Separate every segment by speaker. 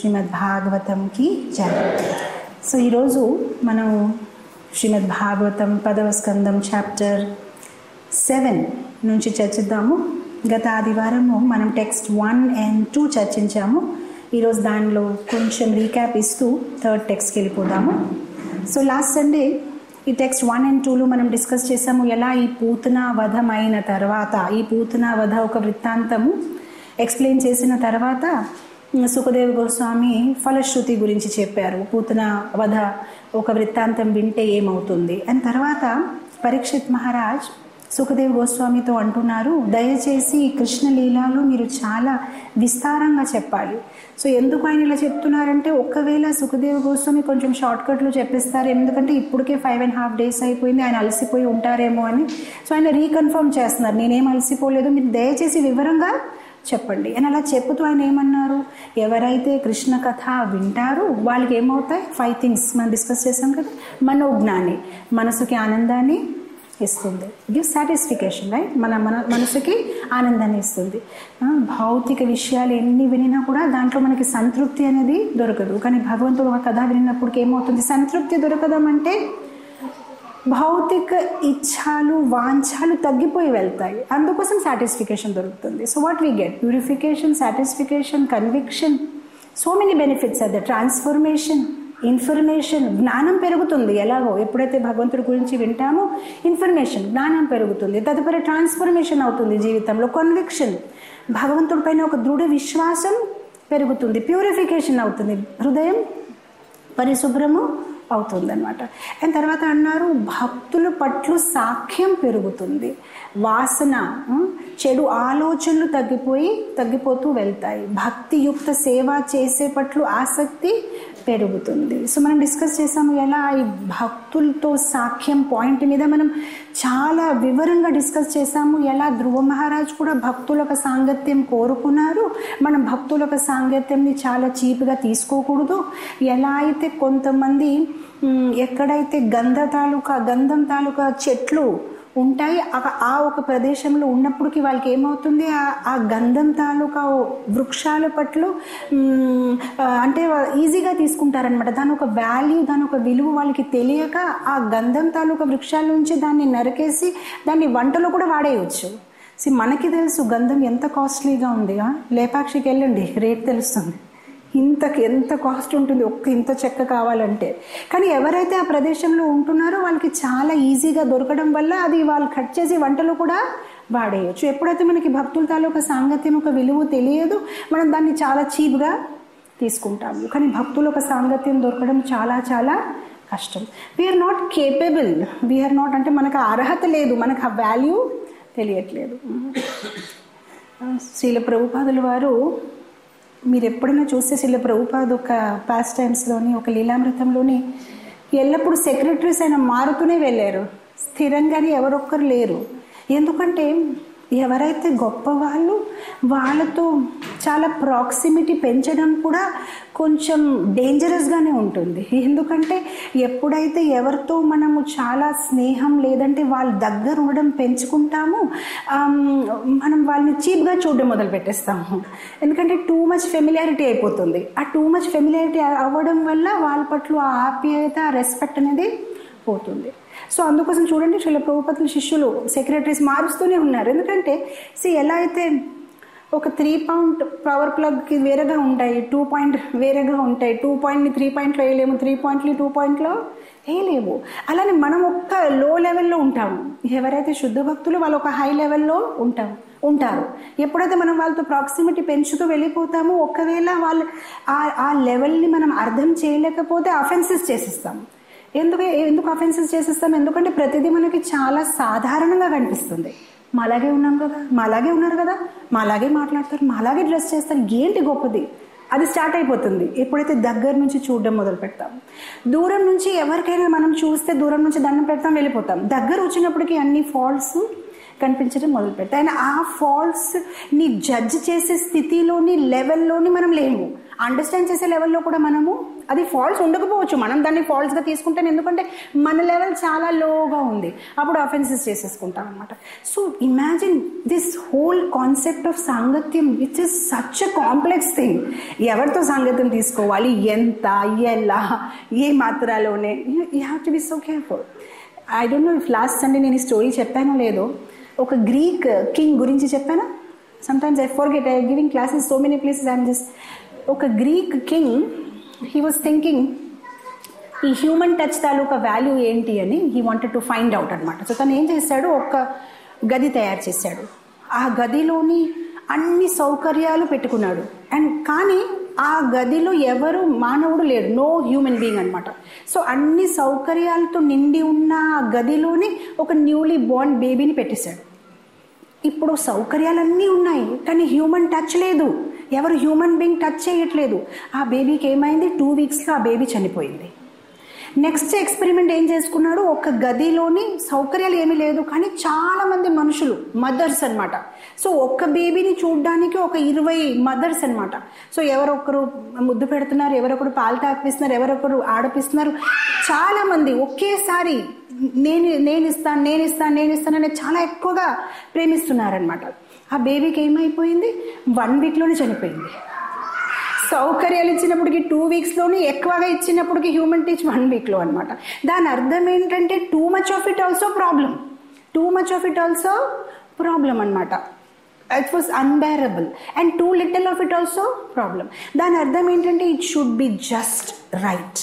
Speaker 1: శ్రీమద్ భాగవతంకి జయ so ఈరోజు మనం శ్రీమద్ భాగవతం పదవ స్కందం చాప్టర్ సెవెన్ నుంచి చర్చిద్దాము గత ఆదివారము మనం టెక్స్ట్ వన్ అండ్ టూ చర్చించాము ఈరోజు దానిలో కొంచెం రీక్యాప్ ఇస్తూ థర్డ్ టెక్స్ట్కి వెళ్ళిపోదాము సో లాస్ట్ సండే ఈ టెక్స్ట్ వన్ అండ్ టూలో మనం డిస్కస్ చేసాము ఎలా ఈ పూతన వధం అయిన తర్వాత ఈ పూతన వధ ఒక వృత్తాంతము ఎక్స్ప్లెయిన్ చేసిన తర్వాత సుఖదేవ్ గోస్వామి ఫలశ్రుతి గురించి చెప్పారు పూతన వధ ఒక వృత్తాంతం వింటే ఏమవుతుంది అని తర్వాత పరీక్షిత్ మహారాజ్ సుఖదేవ్ గోస్వామితో అంటున్నారు దయచేసి ఈ కృష్ణ లీలాలు మీరు చాలా విస్తారంగా చెప్పాలి సో ఎందుకు ఆయన ఇలా చెప్తున్నారంటే ఒక్కవేళ సుఖదేవ్ గోస్వామి కొంచెం షార్ట్కట్లు చెప్పిస్తారు ఎందుకంటే ఇప్పటికే ఫైవ్ అండ్ హాఫ్ డేస్ అయిపోయింది ఆయన అలసిపోయి ఉంటారేమో అని సో ఆయన రీకన్ఫర్మ్ చేస్తున్నారు నేనేం అలసిపోలేదు మీరు దయచేసి వివరంగా చెప్పండి అని అలా చెప్పుతూ ఆయన ఏమన్నారు ఎవరైతే కృష్ణ కథ వింటారో వాళ్ళకి ఏమవుతాయి ఫైవ్ థింగ్స్ మనం డిస్కస్ చేసాం కదా మనోజ్ఞాని మనసుకి ఆనందాన్ని ఇస్తుంది గివ్ సాటిస్ఫికేషన్ రైట్ మన మన మనసుకి ఆనందాన్ని ఇస్తుంది భౌతిక విషయాలు ఎన్ని వినినా కూడా దాంట్లో మనకి సంతృప్తి అనేది దొరకదు కానీ భగవంతుడు ఒక కథ వినినప్పటికి ఏమవుతుంది సంతృప్తి దొరకదామంటే భౌతిక ఇచ్ఛాలు వాంఛాలు తగ్గిపోయి వెళ్తాయి అందుకోసం సాటిస్ఫికేషన్ దొరుకుతుంది so what we get purification satisfaction conviction so many benefits అదే ట్రాన్స్ఫర్మేషన్ ఇన్ఫర్మేషన్ జ్ఞానం పెరుగుతుంది ఎలాగో ఎప్పుడైతే భగవంతుడి గురించి వింటామో ఇన్ఫర్మేషన్ జ్ఞానం పెరుగుతుంది తదుపరి ట్రాన్స్ఫర్మేషన్ అవుతుంది జీవితంలో కన్విక్షన్ భగవంతుడి పైన ఒక దృఢ విశ్వాసం పెరుగుతుంది ప్యూరిఫికేషన్ అవుతుంది హృదయం పరిశుభ్రము అవుతుంది అనమాట అండ్ తర్వాత అన్నారు భక్తుల పట్ల సాఖ్యం పెరుగుతుంది వాసన చెడు ఆలోచనలు తగ్గిపోయి తగ్గిపోతూ వెళ్తాయి భక్తియుక్త సేవ చేసే పట్ల ఆసక్తి పెరుగుతుంది సో మనం డిస్కస్ చేసాము ఎలా ఈ భక్తులతో సాఖ్యం పాయింట్ మీద మనం చాలా వివరంగా డిస్కస్ చేసాము ఎలా ధ్రువ మహారాజ్ కూడా భక్తులకు సాంగత్యం కోరుకున్నారు మనం భక్తులకు సాంగత్యంని చాలా చీప్గా తీసుకోకూడదు ఎలా అయితే కొంతమంది ఎక్కడైతే గంధ తాలూకా గంధం తాలూకా చెట్లు ఉంటాయి ఆ ఒక ప్రదేశంలో ఉన్నప్పటికీ వాళ్ళకి ఏమవుతుంది ఆ గంధం తాలూకా వృక్షాల పట్ల అంటే ఈజీగా తీసుకుంటారనమాట దాని ఒక వాల్యూ దాని ఒక విలువ వాళ్ళకి తెలియక ఆ గంధం తాలూకా వృక్షాల నుంచి దాన్ని నరికేసి దాన్ని వంటలో కూడా వాడేయచ్చు సి మనకి తెలుసు గంధం ఎంత కాస్ట్లీగా ఉంది లేపాక్షికి వెళ్ళండి రేట్ తెలుస్తుంది ఇంతకు ఎంత కాస్ట్ ఉంటుంది ఒక్క ఇంత చెక్క కావాలంటే కానీ ఎవరైతే ఆ ప్రదేశంలో ఉంటున్నారో వాళ్ళకి చాలా ఈజీగా దొరకడం వల్ల అది వాళ్ళు కట్ చేసి వంటలో కూడా వాడేయచ్చు ఎప్పుడైతే మనకి భక్తుల తాలూకా సాంగత్యం ఒక విలువ తెలియదు మనం దాన్ని చాలా చీప్గా తీసుకుంటాము కానీ భక్తుల ఒక సాంగత్యం దొరకడం చాలా చాలా కష్టం we're not capable we're not అంటే మనకు అర్హత లేదు మనకు ఆ వాల్యూ తెలియట్లేదు శ్రీల ప్రభుపాదుల వారు మీరు ఎప్పుడైనా చూస్తే శిల ప్రభుపాద్ ఒక పాస్ట్ టైమ్స్లోని ఒక లీలామృతంలోని ఎల్లప్పుడూ సెక్రటరీస్ అయినా మారుతూనే వెళ్ళారు స్థిరంగానే ఎవరొక్కరు లేరు ఎందుకంటే ఎవరైతే గొప్ప వాళ్ళు వాళ్ళతో చాలా ప్రాక్సిమిటీ పెంచడం కూడా కొంచెం డేంజరస్గానే ఉంటుంది ఎందుకంటే ఎప్పుడైతే ఎవరితో మనము చాలా స్నేహం లేదంటే వాళ్ళ దగ్గర ఉండడం పెంచుకుంటామో మనం వాళ్ళని చీప్గా చూడడం మొదలు పెట్టేస్తాము ఎందుకంటే టూ మచ్ ఫెమిలియారిటీ అయిపోతుంది ఆ టూ మచ్ ఫెమిలియారిటీ అవ్వడం వల్ల వాళ్ళ పట్ల ఆ ఆప్యాయత రెస్పెక్ట్ అనేది పోతుంది సో అందుకోసం చూడండి శిల ప్రభుపతుల శిష్యులు సెక్రటరీస్ మారుస్తూనే ఉన్నారు ఎందుకంటే సి ఎలా అయితే ఒక త్రీ పాయింట్ పవర్ ప్లగ్కి వేరేగా ఉంటాయి టూ పాయింట్ వేరేగా ఉంటాయి టూ పాయింట్ని త్రీ పాయింట్లో వేయలేము త్రీ పాయింట్ని టూ పాయింట్లో వేయలేము అలానే మనం ఒక్క లో లెవెల్లో ఉంటాము ఎవరైతే శుద్ధ భక్తులు వాళ్ళు ఒక హై లెవెల్లో ఉంటాం ఉంటారు ఎప్పుడైతే మనం వాళ్ళతో ప్రాక్సిమిటీ పెంచుతూ వెళ్ళిపోతామో ఒకవేళ వాళ్ళు ఆ లెవెల్ని మనం అర్థం చేయలేకపోతే అఫెన్సెస్ చేసిస్తాం ఎందుకు ఎందుకు అఫెన్సెస్ చేసేస్తాం ఎందుకంటే ప్రతిదీ మనకి చాలా సాధారణంగా కనిపిస్తుంది మా అలాగే ఉన్నాం కదా మా అలాగే ఉన్నారు కదా మా అలాగే మాట్లాడతారు మా అలాగే డ్రెస్ చేస్తారు ఏంటి గొప్పది అది స్టార్ట్ అయిపోతుంది ఎప్పుడైతే దగ్గర నుంచి చూడడం మొదలు పెడతాం దూరం నుంచి ఎవరికైనా మనం చూస్తే దూరం నుంచి దండం పెడతాం వెళ్ళిపోతాం దగ్గర వచ్చినప్పటికీ అన్ని ఫాల్ట్స్ కనిపించడం మొదలు పెడతాయి అండ్ ఆ ఫాల్ట్స్ ని జడ్జ్ చేసే స్థితిలోని లెవెల్లోని మనం లేము అండర్స్టాండ్ చేసే లెవెల్లో కూడా మనము అది ఫాల్స్ ఉండకపోవచ్చు మనం దాన్ని ఫాల్స్గా తీసుకుంటాం ఎందుకంటే మన లెవెల్ చాలా లోగా ఉంది అప్పుడు అఫెన్సెస్ చేసేసుకుంటాం అనమాట so imagine this whole concept of సాంగత్యం which is such a complex thing ఎవరితో సాంగత్యం తీసుకోవాలి ఎంత ఎలా ఏ మాత్రాలోనే you have to be so careful I don't know if last Sunday నేను ఈ స్టోరీ చెప్పానో లేదో ఒక గ్రీక్ కింగ్ గురించి చెప్పానా sometimes I forget I giving classes so many places I'm just ఒక Greek king he was thinking ఈ human touch తాలూకా వాల్యూ ఏంటి అని he wanted to find out అనమాట సో తను ఏం చేశాడు ఒక గది తయారు చేశాడు ఆ గదిలోని అన్ని సౌకర్యాలు పెట్టుకున్నాడు అండ్ కానీ ఆ గదిలో ఎవరు మానవుడు లేడు నో హ్యూమన్ బీయింగ్ అనమాట సో అన్ని సౌకర్యాలతో నిండి ఉన్న ఆ గదిలోని ఒక న్యూలీ బోర్న్ బేబీని పెట్టేశాడు ఇప్పుడు సౌకర్యాలన్నీ ఉన్నాయి కానీ హ్యూమన్ టచ్ లేదు ఎవరు హ్యూమన్ బీయింగ్ టచ్ చేయట్లేదు ఆ బేబీకి ఏమైంది టూ వీక్స్లో ఆ బేబీ చనిపోయింది నెక్స్ట్ ఎక్స్పెరిమెంట్ ఏం చేసుకున్నాడు ఒక గదిలోని సౌకర్యాలు ఏమీ లేదు కానీ చాలా మంది మనుషులు మదర్స్ అనమాట సో ఒక్క బేబీని చూడడానికి ఒక ఇరవై మదర్స్ అనమాట సో ఎవరొకరు ముద్దు పెడుతున్నారు ఎవరొకరు పాలు తాపిస్తున్నారు ఎవరొకరు ఆడపిస్తున్నారు చాలా మంది ఒకేసారి నేను నేను ఇస్తాను నేను ఇస్తాను నేను ఇస్తాను అనేది చాలా ఎక్కువగా ప్రేమిస్తున్నారనమాట ఆ బేబీకి ఏమైపోయింది వన్ వీక్లోనే చనిపోయింది సౌకర్యాలు ఇచ్చినప్పటికి టూ వీక్స్లోని ఎక్కువగా ఇచ్చినప్పటికి హ్యూమన్ టీచ్ వన్ వీక్లో అనమాట దాని అర్థం ఏంటంటే too much of it also problem too much of it also problem అనమాట it was unbearable and too little of it also problem దాని అర్థం ఏంటంటే it should be just right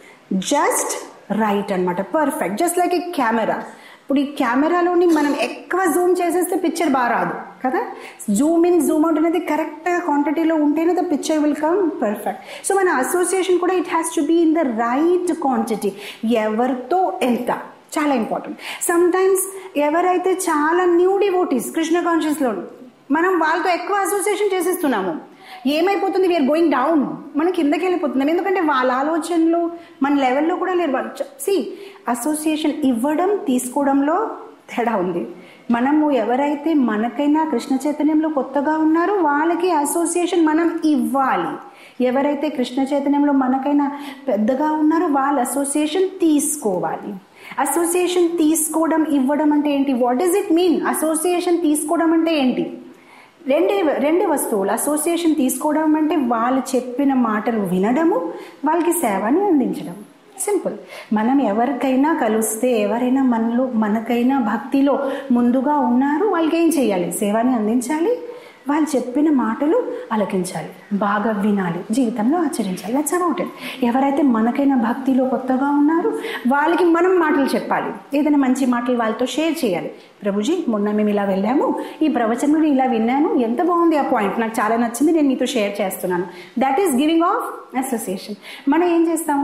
Speaker 1: just right అనమాట perfect just like a camera ఇప్పుడు ఈ కెమెరాలోని మనం ఎక్కువ Zoom చేసేస్తే పిక్చర్ బాగా రాదు కదా జూమ్ ఇన్ జూమ్ అవుట్ అనేది కరెక్ట్ క్వాంటిటీలో ఉంటేనే the picture will come perfect so మన అసోసియేషన్ కూడా it has to be in the right quantity ఎవరితో ఎంత చాలా ఇంపార్టెంట్ సమ్ టైమ్స్ ఎవరైతే చాలా న్యూ డివోటీస్ కృష్ణ కాన్షియస్లో మనం వాళ్ళతో ఎక్కువ అసోసియేషన్ చేసేస్తున్నాము ఏమైపోతుంది వీఆర్ గోయింగ్ డౌన్ మనం కిందకి వెళ్ళిపోతున్నాం ఎందుకంటే వాళ్ళ ఆలోచనలు మన లెవెల్లో కూడా లేరు వాళ్ళు సి అసోసియేషన్ ఇవ్వడం తీసుకోవడంలో తేడా ఉంది మనము ఎవరైతే మనకైనా కృష్ణ చైతన్యంలో కొత్తగా ఉన్నారో వాళ్ళకి అసోసియేషన్ మనం ఇవ్వాలి ఎవరైతే కృష్ణ చైతన్యంలో మనకైనా పెద్దగా ఉన్నారో వాళ్ళ అసోసియేషన్ తీసుకోవాలి అసోసియేషన్ తీసుకోవడం ఇవ్వడం అంటే ఏంటి what does it mean association తీసుకోవడం అంటే ఏంటి రెండే రెండు వస్తువులు అసోసియేషన్ తీసుకోవడం అంటే వాళ్ళు చెప్పిన మాటలు వినడము వాళ్ళకి సేవని అందించడం సింపుల్ మనం ఎవరికైనా కలిస్తే ఎవరైనా మనలో మనకైనా భక్తిలో ముందుగా ఉన్నారు వాళ్ళకి ఏం చేయాలి సేవని అందించాలి వాళ్ళు చెప్పిన మాటలు అలకించాలి బాగా వినాలి జీవితంలో ఆచరించాలి దట్స్ అబౌట్ ఇట్ ఎవరైతే మనకైనా భక్తిలో కొత్తగా ఉన్నారో వాళ్ళకి మనం మాటలు చెప్పాలి ఏదైనా మంచి మాటలు వాళ్ళతో షేర్ చేయాలి ప్రభుజీ మొన్న మేము ఇలా వెళ్ళాము ఈ ప్రవచనంలో ఇలా విన్నాను ఎంత బాగుంది ఆ పాయింట్ నాకు చాలా నచ్చింది నేను మీతో షేర్ చేస్తున్నాను that is giving of association మనం ఏం చేస్తాం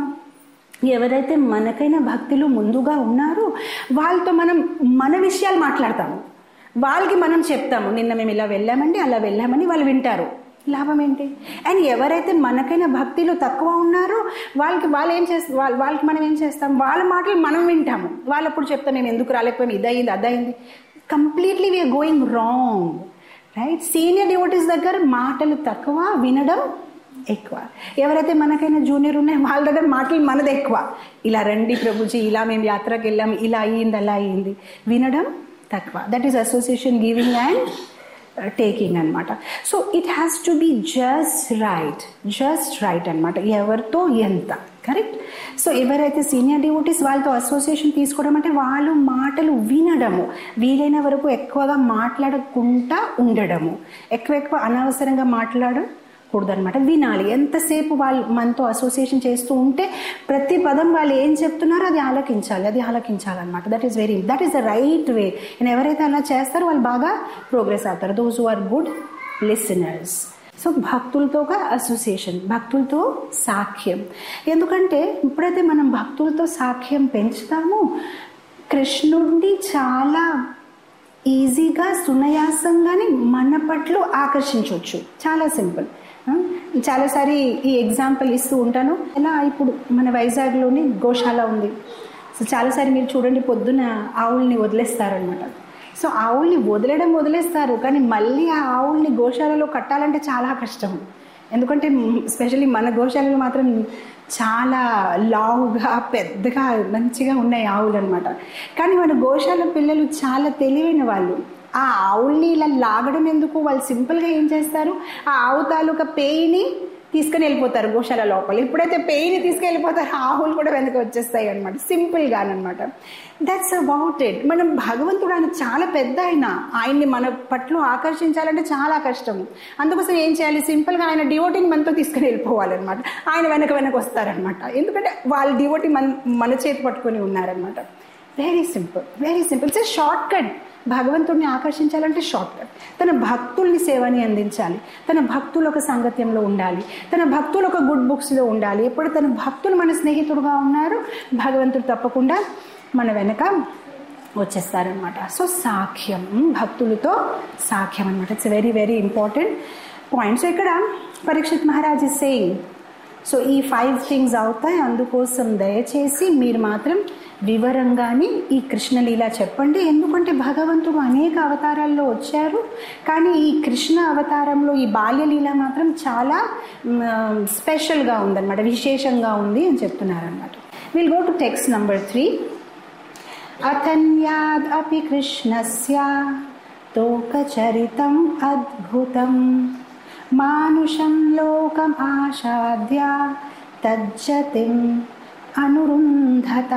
Speaker 1: ఎవరైతే మనకైనా భక్తిలో ముందుగా ఉన్నారో వాళ్ళతో మనం మన విషయాలు మాట్లాడతాము వాళ్ళకి మనం చెప్తాము నిన్న మేము ఇలా వెళ్ళామండి అలా వెళ్ళామని వాళ్ళు వింటారు లాభం ఏంటి అండ్ ఎవరైతే మనకైనా భక్తిలో తక్కువ ఉన్నారో వాళ్ళకి వాళ్ళు ఏం చేస్తాం వాళ్ళ వాళ్ళకి మనం ఏం చేస్తాం వాళ్ళ మాటలు మనం వింటాము వాళ్ళప్పుడు చెప్తాం మేము ఎందుకు రాలేకపోయాము ఇదయింది అదయింది completely we're going wrong right senior devotees దగ్గర మాటలు తక్కువ వినడం ఎక్కువ ఎవరైతే మనకైనా జూనియర్ ఉన్నాయో వాళ్ళ దగ్గర మాటలు మనది ఎక్కువ ఇలా రండి ప్రభుజీ ఇలా మేము యాత్రకి వెళ్ళాం ఇలా అయ్యింది అలా అయ్యింది వినడం తక్కువ that is association giving and taking అనమాట so it has to be just right just right అనమాట ఎవరితో ఎంత కరెక్ట్ సో ఎవరైతే సీనియర్ డివోటీస్ వాళ్ళతో అసోసియేషన్ తీసుకోవడం అంటే వాళ్ళు మాటలు వినడము వీలైన వరకు ఎక్కువగా మాట్లాడకుండా ఉండడము ఎక్కువ ఎక్కువ అనవసరంగా మాట్లాడడం కూడదనమాట వినాలి ఎంతసేపు వాళ్ళు మనతో అసోసియేషన్ చేస్తూ ఉంటే ప్రతి పదం వాళ్ళు ఏం చెప్తున్నారో అది ఆలకించాలి అది ఆలకించాలన్నమాట that is very that is the right way నేను ఎవరైతే అలా చేస్తారో వాళ్ళు బాగా ప్రోగ్రెస్ అవుతారు those who are good listeners so భక్తులతోగా అసోసియేషన్ భక్తులతో సాఖ్యం ఎందుకంటే ఎప్పుడైతే మనం భక్తులతో సాఖ్యం పెంచుతామో కృష్ణుడిని చాలా ఈజీగా సునయాసంగానే మన పట్ల ఆకర్షించవచ్చు చాలా సింపుల్ చాలాసారి ఈ ఎగ్జాంపుల్ ఇస్తూ ఉంటాను ఎలా ఇప్పుడు మన వైజాగ్లోని గోశాల ఉంది సో చాలాసారి మీరు చూడండి పొద్దున ఆవుల్ని వదిలేస్తారనమాట సో ఆవుల్ని వదిలేయడం వదిలేస్తారు కానీ మళ్ళీ ఆ ఆవుల్ని గోశాలలో కట్టాలంటే చాలా కష్టం ఎందుకంటే స్పెషల్లీ మన గోశాలలో మాత్రం చాలా లావుగా పెద్దగా మంచిగా ఉన్నాయి ఆవులు అనమాట కానీ మన గోశాల పిల్లలు చాలా తెలివైన వాళ్ళు ఆ ఆవుల్ని ఇలా లాగడం ఎందుకు వాళ్ళు సింపుల్గా ఏం చేస్తారు ఆ ఆవు తాలూకా పేయిని తీసుకుని వెళ్ళిపోతారు గోశాల లోపల ఎప్పుడైతే పెయిన్ తీసుకెళ్ళిపోతారో ఆవులు కూడా వెనక వచ్చేస్తాయి అనమాట సింపుల్గా అనమాట దట్స్ అబౌట్ ఇట్ మనం భగవంతుడు ఆయన చాలా పెద్ద ఆయన ఆయన్ని మన పట్ల ఆకర్షించాలంటే చాలా కష్టము అందుకోసం ఏం చేయాలి సింపుల్గా ఆయన డివోటీని మనతో తీసుకుని వెళ్ళిపోవాలన్నమాట ఆయన వెనక వెనక వస్తారనమాట ఎందుకంటే వాళ్ళ డివోటీ మన మన చేతి పట్టుకొని ఉన్నారనమాట very simple very simple it's short cut భగవంతుడిని ఆకర్షించాలంటే షార్ట్ కట్ తన భక్తుల్ని సేవని అందించాలి తన భక్తులు ఒక సంగత్యంలో ఉండాలి తన భక్తులు ఒక గుడ్ బుక్స్లో ఉండాలి ఎప్పుడు తన భక్తులు మన స్నేహితుడుగా ఉన్నారు భగవంతుడు తప్పకుండా మన వెనక వచ్చేస్తారనమాట సో సాఖ్యం భక్తులతో సాఖ్యం అనమాట it's very very important point so ఇక్కడ Parikshit Maharaj is saying so ఈ ఫైవ్ థింగ్స్ అవుతాయి అందుకోసం దయచేసి మీరు మాత్రం వివరంగానే ఈ కృష్ణలీల చెప్పండి ఎందుకంటే భగవంతుడు అనేక అవతారాల్లో వచ్చారు కానీ ఈ కృష్ణ అవతారంలో ఈ బాల్యలీల మాత్రం చాలా స్పెషల్గా ఉందన్నమాట విశేషంగా ఉంది అని చెప్తున్నారనమాట will go to text number three అతన్యాద్ అపి కృష్ణస్య తోకచరితం అద్భుతం మానుషం లోకం ఆశాద్య తజ్జతిం అనురుంధత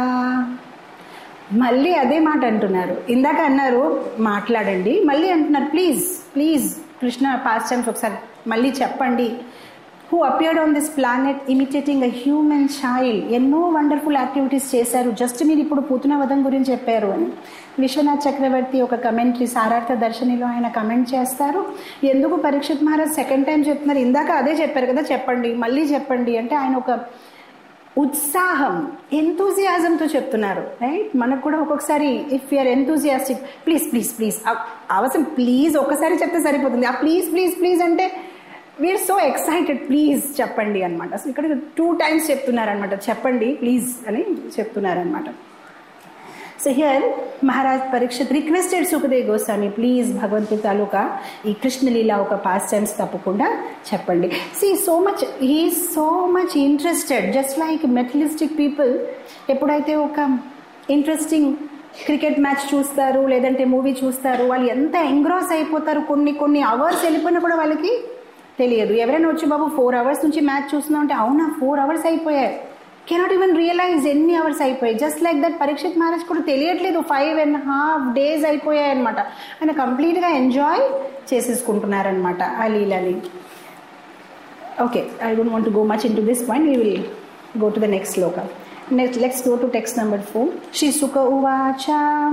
Speaker 1: మళ్ళీ అదే మాట అంటున్నారు ఇందాక అన్నారు మాట్లాడండి మళ్ళీ అంటున్నారు please please Krishna pastimes ఒకసారి మళ్ళీ చెప్పండి who appeared on this planet imitating a human child ఎన్నో వండర్ఫుల్ యాక్టివిటీస్ చేశారు జస్ట్ మీరు ఇప్పుడు పూతనవధం గురించి చెప్పారు అని విశ్వనాథ్ చక్రవర్తి ఒక కమెంటరీ సారార్థ దర్శనిలో ఆయన కమెంట్ చేస్తారు ఎందుకు పరీక్షిత్ మహారాజ్ సెకండ్ టైం చెప్తున్నారు ఇందాక అదే చెప్పారు కదా చెప్పండి మళ్ళీ చెప్పండి అంటే ఆయన ఒక ఉత్సాహం ఎంతూజియాజంతో చెప్తున్నారు రైట్ మనకు కూడా ఒక్కొక్కసారి if you're enthusiastic please please please అవసరం ప్లీజ్ ఒక్కసారి చెప్తే సరిపోతుంది ఆ ప్లీజ్ ప్లీజ్ ప్లీజ్ అంటే వీఆర్ సో ఎక్సైటెడ్ ప్లీజ్ చెప్పండి అనమాట సో ఇక్కడ టూ టైమ్స్ చెప్తున్నారనమాట చెప్పండి ప్లీజ్ అని చెప్తున్నారనమాట so here Maharaj Parikshit requested Sukhdev Goswami please భగవంతు తాలూకా ఈ కృష్ణలీల ఒక పాస్ టైమ్స్ తప్పకుండా చెప్పండి see so much he so much interested just like materialistic people ఎప్పుడైతే ఒక ఇంట్రెస్టింగ్ క్రికెట్ మ్యాచ్ చూస్తారు లేదంటే మూవీ చూస్తారు వాళ్ళు ఎంత ఎంగ్రాస్ అయిపోతారు కొన్ని కొన్ని అవర్స్ వెళ్ళిపోయినా కూడా వాళ్ళకి తెలియదు ఎవరైనా వచ్చి బాబు ఫోర్ అవర్స్ నుంచి మ్యాచ్ చూస్తున్నాం అంటే అవునా ఫోర్ అవర్స్ అయిపోయాయి కెనాట్ ఈవెన్ రియలైజ్ ఎన్ని అవర్స్ అయిపోయాయి just like that Parikshit marriage కూడా తెలియట్లేదు ఫైవ్ అండ్ హాఫ్ డేస్ అయిపోయాయి అనమాట ఆయన కంప్లీట్గా ఎంజాయ్ చేసేసుకుంటున్నారనమాట ఆ లీలని okay I don't want go much into this point we will go to the next shloka next let's go to text number four Shri Shuka ఉవాచ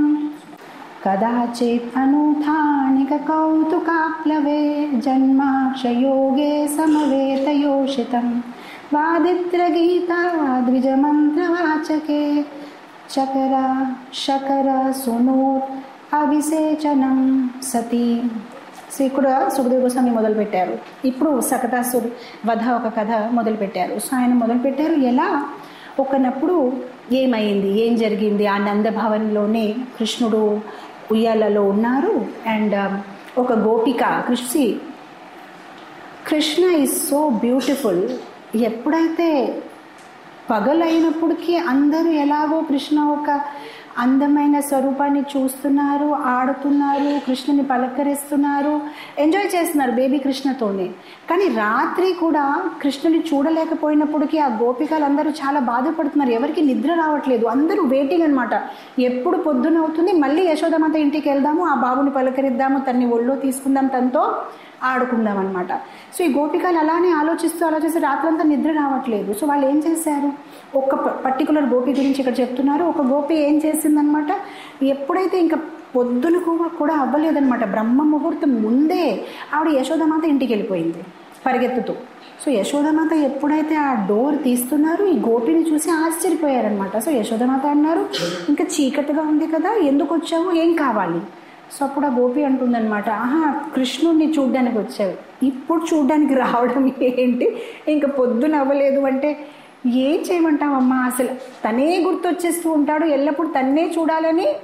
Speaker 1: कदाचित् अनुथानिककौतुकाप्लवे जन्माक्षयोगे समवेतयोषितं वादित्रगीता द्विजमन्त्रवाचके चकर शकर सुनोत् అభిసేచనం సతీ సో ఇక్కడ సుఖదేవ గోస్వామి మొదలుపెట్టారు ఇప్పుడు సకటాసుర్ వధ ఒక కథ మొదలుపెట్టారు సో ఆయన మొదలుపెట్టారు ఎలా ఒకనప్పుడు ఏమైంది ఏం జరిగింది ఆ నందభవన్లోనే కృష్ణుడు ఉయ్యాలలో ఉన్నారు అండ్ ఒక గోపిక కృషి కృష్ణ ఈజ్ సో బ్యూటిఫుల్ ఎప్పుడైతే పగలైనప్పటికీ అందరూ ఎలాగో కృష్ణ ఒక అందమైన స్వరూపాన్ని చూస్తున్నారు ఆడుతున్నారు కృష్ణని పలకరిస్తున్నారు ఎంజాయ్ చేస్తున్నారు బేబీ కృష్ణతోనే కానీ రాత్రి కూడా కృష్ణుని చూడలేకపోయినప్పటికీ ఆ గోపికలు అందరూ చాలా బాధపడుతున్నారు ఎవరికి నిద్ర రావట్లేదు అందరూ వెయిటింగ్ అనమాట ఎప్పుడు పొద్దున అవుతుంది మళ్ళీ యశోదమాత ఇంటికి వెళ్దాము ఆ బాబుని పలకరిద్దాము తన్ని ఒళ్ళో తీసుకుందాం తనతో ఆడుకుందాం అనమాట సో ఈ గోపికలు అలానే ఆలోచిస్తూ ఆలోచిస్తూ రాత్రంతా నిద్ర రావట్లేదు సో వాళ్ళు ఏం చేశారు ఒక పర్టికులర్ గోపి గురించి ఇక్కడ చెప్తున్నారు ఒక గోపి ఏం చేసిందనమాట ఎప్పుడైతే ఇంకా పొద్దున కూడా అవ్వలేదనమాట బ్రహ్మ ముహూర్తం ముందే ఆవిడ యశోదమాత ఇంటికి వెళ్ళిపోయింది పరిగెత్తుతూ సో యశోదమాత ఎప్పుడైతే ఆ డోర్ తీస్తున్నారు ఈ గోపిని చూసి ఆశ్చర్యపోయారనమాట సో యశోదమాత అన్నారు ఇంకా చీకటిగా ఉంది కదా ఎందుకు వచ్చావు ఏం కావాలి సో అప్పుడు ఆ గోపి అంటుందన్నమాట ఆహా కృష్ణుడిని చూడ్డానికి వచ్చావు ఇప్పుడు చూడ్డానికి రావడం ఏంటి ఇంకా పొద్దున అవ్వలేదు అంటే ఏం చేయమంటావమ్మా అసలు తనే గుర్తొచ్చేస్తూ ఉంటాడు ఎల్లప్పుడు తన్నే చూడాలని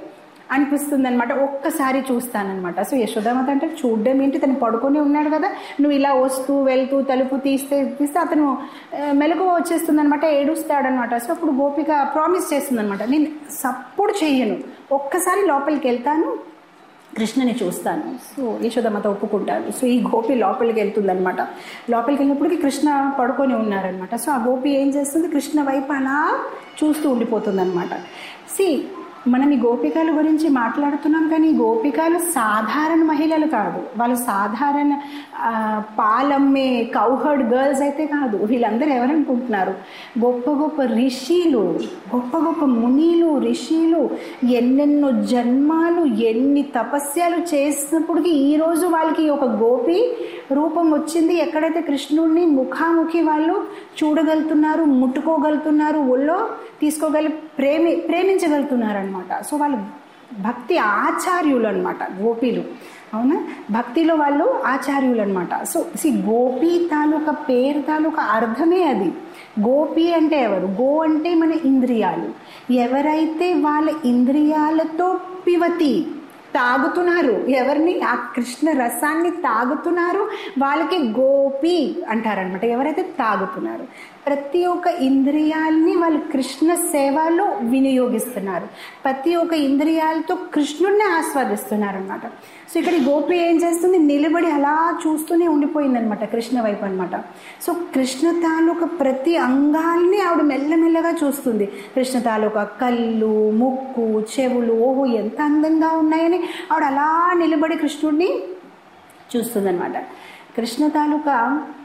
Speaker 1: అనిపిస్తుంది అనమాట ఒక్కసారి చూస్తానన్నమాట సో యశోదామత అంటే చూడడం ఏంటి తను పడుకొని ఉన్నాడు కదా నువ్వు ఇలా వస్తూ వెళ్తూ తలుపు తీస్తే తీస్తే అతను మెలకువ వచ్చేస్తుంది అనమాట ఏడుస్తాడనమాట సో అప్పుడు గోపిక ప్రామిస్ చేస్తుంది అనమాట నేను సపోర్ట్ చెయ్యను ఒక్కసారి లోపలికి వెళ్తాను కృష్ణని చూస్తాను సో యశోదమ్మతో ఒప్పుకుంటాను సో ఈ గోపి లోపలికి వెళ్తుందనమాట లోపలికి వెళ్ళినప్పటికీ కృష్ణ పడుకొని ఉన్నారనమాట సో ఆ గోపి ఏం చేస్తుంది కృష్ణ వైపు అలా చూస్తూ ఉండిపోతుంది అనమాట సి మనం ఈ గోపికల గురించి మాట్లాడుతున్నాం కానీ ఈ గోపికలు సాధారణ మహిళలు కాదు వాళ్ళు సాధారణ ఆ, పాలమ్మే కౌహర్డ్ గర్ల్స్ అయితే కాదు వీళ్ళందరూ ఎవరనుకుంటున్నారు గొప్ప గొప్ప రిషిలు గొప్ప గొప్ప మునిలు రిషిలు ఎన్నెన్నో జన్మాలు ఎన్ని తపస్యాలు చేసినప్పటికీ ఈరోజు వాళ్ళకి ఒక గోపి రూపం వచ్చింది ఎక్కడైతే కృష్ణుడిని ముఖాముఖి వాళ్ళు చూడగలుగుతున్నారు ముట్టుకోగలుగుతున్నారు ఒళ్ళో తీసుకోగలి ప్రేమి ప్రేమించగలుగుతున్నారు అనమాట సో వాళ్ళు భక్తి ఆచార్యులు అనమాట గోపీలు అవునా భక్తిలో వాళ్ళు ఆచార్యులు అనమాట సో సి గోపి తాలూకా పేరు తాలూకా అర్థమే అది గోపి అంటే ఎవరు గో అంటే మన ఇంద్రియాలు ఎవరైతే వాళ్ళ ఇంద్రియాలతో పివతి తాగుతున్నారు ఎవరిని ఆ కృష్ణ రసాన్ని తాగుతున్నారు వాళ్ళకి గోపి అంటారనమాట ఎవరైతే తాగుతున్నారు ప్రతి ఒక్క ఇంద్రియాల్ని వాళ్ళు కృష్ణ సేవలో వినియోగిస్తున్నారు ప్రతి ఒక్క ఇంద్రియాలతో కృష్ణుడిని ఆస్వాదిస్తున్నారు అనమాట సో ఇక్కడ ఈ గోపి ఏం చేస్తుంది నిలబడి అలా చూస్తూనే ఉండిపోయింది అనమాట కృష్ణ వైపు అనమాట సో కృష్ణ తాలూకా ప్రతి అంగాల్ని ఆవిడ మెల్లమెల్లగా చూస్తుంది కృష్ణ తాలూకా కళ్ళు ముక్కు చెవులు ఓహో ఎంత అందంగా ఉన్నాయని ఆవిడ అలా నిలబడి కృష్ణుడిని చూస్తుందన్నమాట కృష్ణ తాలూకా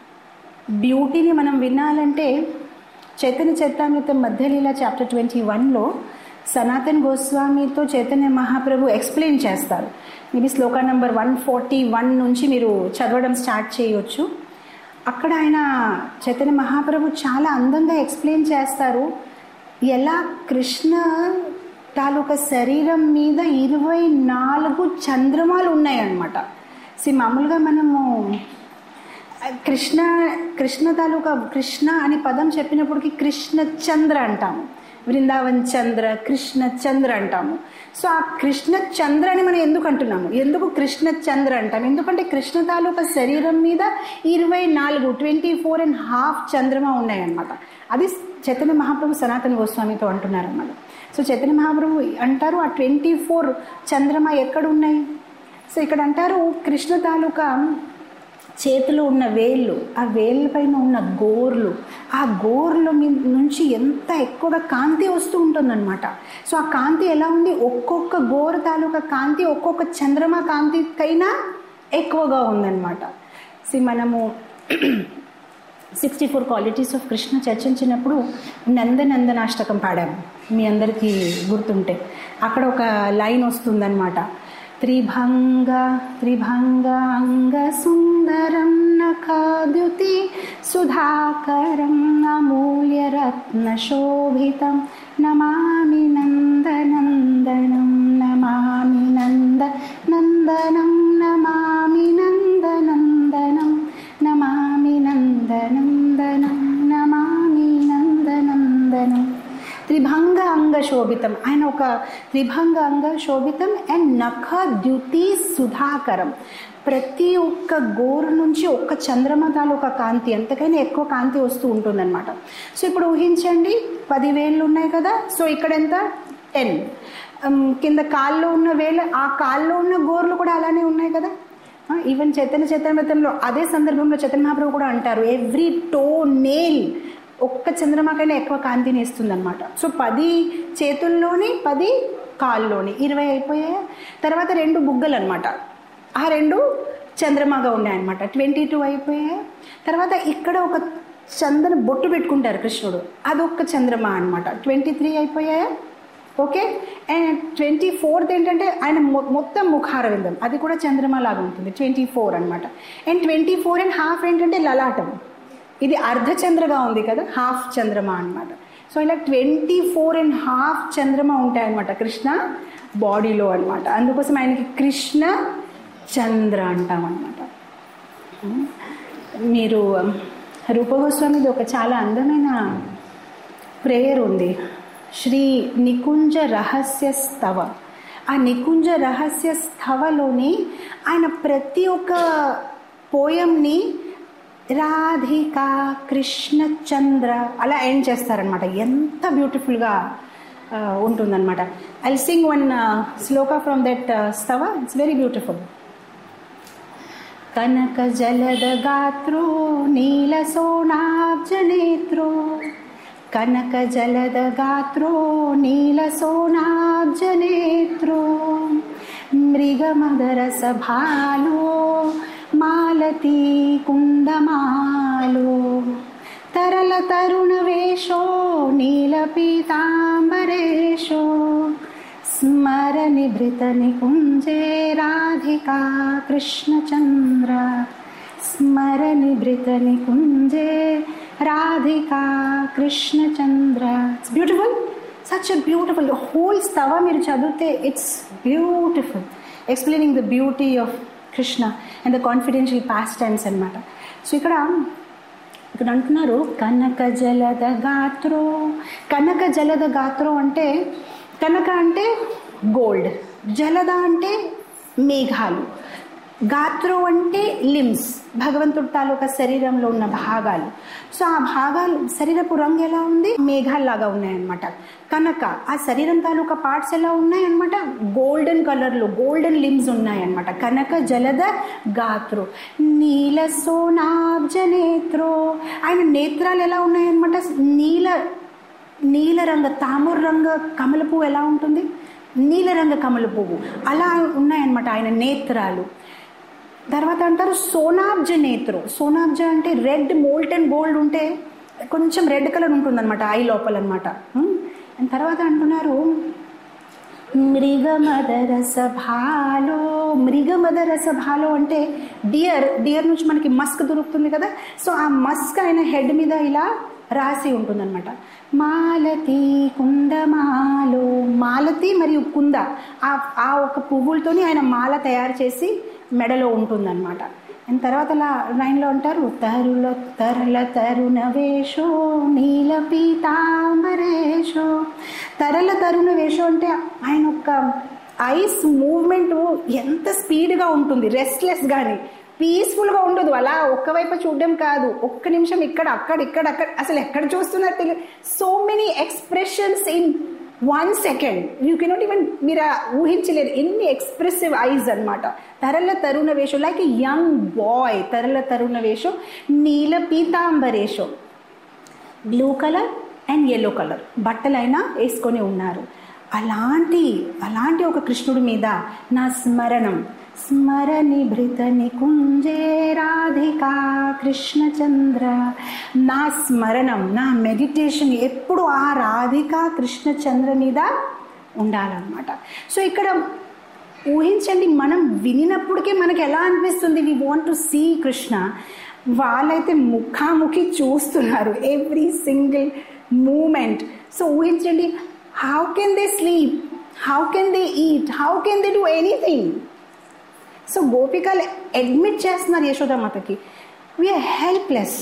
Speaker 1: బ్యూటీని మనం వినాలంటే చైతన్య చరితామృతం మధ్యలీల చాప్టర్ ట్వంటీ వన్లో సనాతన్ గోస్వామితో చైతన్య మహాప్రభు ఎక్స్ప్లెయిన్ చేస్తారు maybe shloka number one forty one నుంచి మీరు చదవడం స్టార్ట్ చేయొచ్చు అక్కడ ఆయన చైతన్య మహాప్రభు చాలా అందంగా ఎక్స్ప్లెయిన్ చేస్తారు ఎలా కృష్ణ తాలూకా శరీరం మీద ఇరవై నాలుగు చంద్రమాలు ఉన్నాయన్నమాట సి మామూలుగా మనము కృష్ణ కృష్ణ తాలూకా కృష్ణ అనే పదం చెప్పినప్పటికీ కృష్ణ చంద్ర అంటాము బృందావన్ చంద్ర కృష్ణ చంద్ర అంటాము సో ఆ కృష్ణ చంద్ర అని మనం ఎందుకు అంటున్నాము ఎందుకు కృష్ణ చంద్ర అంటాం ఎందుకంటే కృష్ణ తాలూకా శరీరం మీద ఇరవై నాలుగు ట్వంటీ ఫోర్ అండ్ హాఫ్ చంద్రమా ఉన్నాయన్నమాట అది చైతన్య మహాప్రభు సనాతన గోస్వామితో అంటున్నారన్నమాట సో చైతన్య మహాప్రభు అంటారు ఆ ట్వంటీ ఫోర్ చంద్రమా ఎక్కడ ఉన్నాయి సో ఇక్కడ అంటారు కృష్ణ తాలూకా చేతిలో ఉన్న వేళ్ళు ఆ వేళ్ళ పైన ఉన్న గోర్లు ఆ గోర్ల మీద నుంచి ఎంత ఎక్కువగా కాంతి వస్తూ ఉంటుందన్నమాట సో ఆ కాంతి ఎలా ఉంది ఒక్కొక్క గోరు తాలూకా కాంతి ఒక్కొక్క చంద్రమా కాంతికైనా ఎక్కువగా ఉందన్నమాట సి మనము sixty four qualities of Krishna చర్చించినప్పుడు నందనందనాష్టకం పాడాము మీ అందరికీ గుర్తుంటే అక్కడ ఒక లైన్ వస్తుందన్నమాట త్రిభంగ త్రిభంగ అంగ సుందరం నఖాద్యుతి సుధాకరం అమూల్యరత్న శోభితం నమామి నందనందనం నమామి నంద నందనం నమామి నందనందనం నమామి నందనందనం నమామి నందనందనం త్రిభంగ అంగ శోభితం ఆయన ఒక త్రిభంగ అంగ శోభితం అండ్ నఖ ద్యుతి సుధాకరం ప్రతి ఒక్క గోరు నుంచి ఒక్క చంద్రమ తాలూకా కాంతి ఎంతకైనా ఎక్కువ కాంతి వస్తూ ఉంటుందన్నమాట సో ఇప్పుడు ఊహించండి పదివేళ్ళు ఉన్నాయి కదా సో ఇక్కడ ఎంత టెన్ కింద కాల్లో ఉన్న వేలు ఆ కాల్లో ఉన్న గోర్లు కూడా అలానే ఉన్నాయి కదా ఈవెన్ చైతన్య చైతన్యతంలో అదే సందర్భంలో చైతన్య మహాప్రభు కూడా అంటారు ఎవ్రీ టో నేల్ ఒక్క చంద్రమాకైనా ఎక్కువ కాంతిని ఇస్తుంది అనమాట సో పది చేతుల్లోని పది కాల్లోని ఇరవై అయిపోయాయి తర్వాత రెండు బుగ్గలు అనమాట ఆ రెండు చంద్రమాగా ఉన్నాయన్నమాట ట్వంటీ టూ అయిపోయాయి తర్వాత ఇక్కడ ఒక చందన బొట్టు పెట్టుకుంటారు కృష్ణుడు అదొక్క చంద్రమా అనమాట ట్వంటీ త్రీ అయిపోయాయా ఓకే అండ్ ట్వంటీ ఫోర్త్ ఏంటంటే ఆయన మొత్తం ముఖారవిందం అది కూడా చంద్రమా లాగా ఉంటుంది ట్వంటీ ఫోర్ అనమాట and twenty four and half ఏంటంటే లలాటం ఇది అర్ధచంద్రగా ఉంది కదా హాఫ్ చంద్రమా అనమాట సో ఇలా ట్వంటీ ఫోర్ అండ్ హాఫ్ చంద్రమా ఉంటాయన్నమాట కృష్ణ బాడీలో అనమాట అందుకోసం ఆయనకి కృష్ణ చంద్ర అంటాం అనమాట మీరు రూపగోస్వామిది ఒక చాలా అందమైన ప్రేయర్ ఉంది శ్రీ నికుంజ రహస్య స్తవ ఆ నికుంజ రహస్య స్థవలోని ఆయన ప్రతి ఒక్క పోయంని రాధిక కృష్ణచంద్ర అలా ఎండ్ చేస్తారనమాట ఎంత బ్యూటిఫుల్గా ఉంటుందన్నమాట I sing one shloka from that స్తవ ఇట్స్ వెరీ బ్యూటిఫుల్ కనక జలద గాత్రో నీల సోనాబ్జనేత్రో కనక జలద గాత్రో నీల సోనాబ్జనేత్రో మృగమదరస భాలో మాలతీ కుందమాలో తరల తరుణ వేషో నీల పీతాంబరేషో స్మర నిభృత నికుంజే రాధికా కృష్ణచంద్ర స్మర నిభృత నికుంజే Radhika Krishnachandra it's beautiful such beautiful whole స్తవ మీరు చదివితే it's beautiful explaining the beauty of Krishna and the confidential pastimes అనమాట సో ఇక్కడ ఇక్కడ అంటున్నారు కనక జలద గాత్రో కనక జలద గాత్రో అంటే కనక అంటే గోల్డ్ జలద అంటే మేఘాలు గాత్రో అంటే లిమ్స్ భగవంతుడి తాలూకా శరీరంలో ఉన్న భాగాలు సో ఆ భాగాలు శరీరపు రంగు ఎలా ఉంది మేఘాల్లాగా ఉన్నాయన్నమాట కనుక ఆ శరీరం తాలూకా పార్ట్స్ ఎలా ఉన్నాయన్నమాట గోల్డెన్ కలర్లో గోల్డెన్ లిమ్స్ ఉన్నాయన్నమాట కనక జలద గాత్రో నీల సోనాబ్జ నేత్రో ఆయన నేత్రాలు ఎలా ఉన్నాయన్నమాట నీల నీల రంగ తామర రంగ కమల పువ్వు ఎలా ఉంటుంది నీలరంగ కమల పువ్వు అలా ఉన్నాయన్నమాట ఆయన నేత్రాలు తర్వాత అంటారు సోనాబ్జ నేత్రు సోనాబ్జ అంటే రెడ్ మోల్టెన్ గోల్డ్ ఉంటే కొంచెం రెడ్ కలర్ ఉంటుందన్నమాట ఐ లోపల అనమాట అండ్ తర్వాత అంటున్నారు మృగమదర సభాలో మృగమదర సభాలో అంటే డియర్ డియర్ నుంచి మనకి మస్క్ దొరుకుతుంది కదా సో ఆ మస్క్ ఆయన హెడ్ మీద ఇలా రాసి ఉంటుందన్నమాట మాలతి కుందమాలో మాలతి మరియు కుంద ఆ ఆ ఒక పువ్వులతోని ఆయన మాల తయారు చేసి మెడలో ఉంటుందన్నమాట అండ్ తర్వాత అలా లైన్లో అంటారు తరుల తరల తరుణ వేషో నీల పీతాంబరేషో తరల తరుణ వేషం అంటే ఆయన ఒక ఐస్ మూవ్మెంట్ ఎంత స్పీడ్గా ఉంటుంది రెస్ట్లెస్ కానీ పీస్ఫుల్గా ఉండదు అలా ఒక్కవైపు చూడడం కాదు ఒక్క నిమిషం ఇక్కడ అక్కడ ఇక్కడ అక్కడ అసలు ఎక్కడ చూస్తున్నారు తెలియదు so many expressions in one second you cannot even మీరు ఊహించలేరు ఎన్ని ఎక్స్ప్రెసివ్ ఐజ్ అనమాట తరల తరుణ వేషం లైక్ యంగ్ బాయ్ తరల తరుణ వేషం నీల పీతాంబరేషం blue colour and yellow colour బట్టలైనా వేసుకొని ఉన్నారు అలాంటి అలాంటి ఒక కృష్ణుడి మీద నా స్మరణం స్మరణి భృత నికుంజే రాధికా కృష్ణచంద్ర నా స్మరణం నా మెడిటేషన్ ఎప్పుడు ఆ రాధికా కృష్ణచంద్ర మీద ఉండాలన్నమాట సో ఇక్కడ ఊహించండి మనం వినినప్పటికే మనకి ఎలా అనిపిస్తుంది we want to see Krishna వాళ్ళైతే ముఖాముఖి చూస్తున్నారు ఎవ్రీ సింగిల్ మూమెంట్ సో ఊహించండి how can they sleep how can they eat how can they do anything so గోపికలు అడ్మిట్ చేస్తున్నారు యశోదామాతకి వీఆర్ హెల్ప్లెస్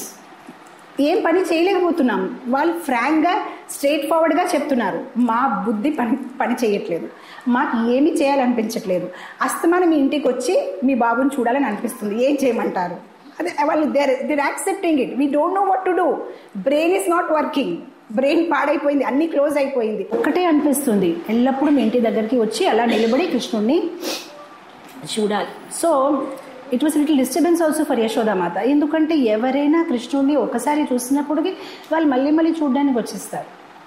Speaker 1: ఏం పని చేయలేకపోతున్నాం వాళ్ళు ఫ్రాంక్గా స్ట్రైట్ ఫార్వర్డ్గా చెప్తున్నారు మా బుద్ధి పని పని చేయట్లేదు మాకు ఏమి చేయాలనిపించట్లేదు అస్తమానం మీ ఇంటికి వచ్చి మీ బాబుని చూడాలని అనిపిస్తుంది ఏం చేయమంటారు అదే వాళ్ళు there there accepting it we don't know what to do brain is not working brain పాడైపోయింది అన్ని క్లోజ్ అయిపోయింది ఒకటే అనిపిస్తుంది ఎల్లప్పుడూ మీ ఇంటి దగ్గరికి వచ్చి అలా నిలబడి కృష్ణుడిని చూడాలి so it was little disturbance also for యశోదామాత ఎందుకంటే ఎవరైనా కృష్ణుడిని ఒకసారి చూసినప్పటికీ వాళ్ళు మళ్ళీ మళ్ళీ చూడడానికి వచ్చేస్తారు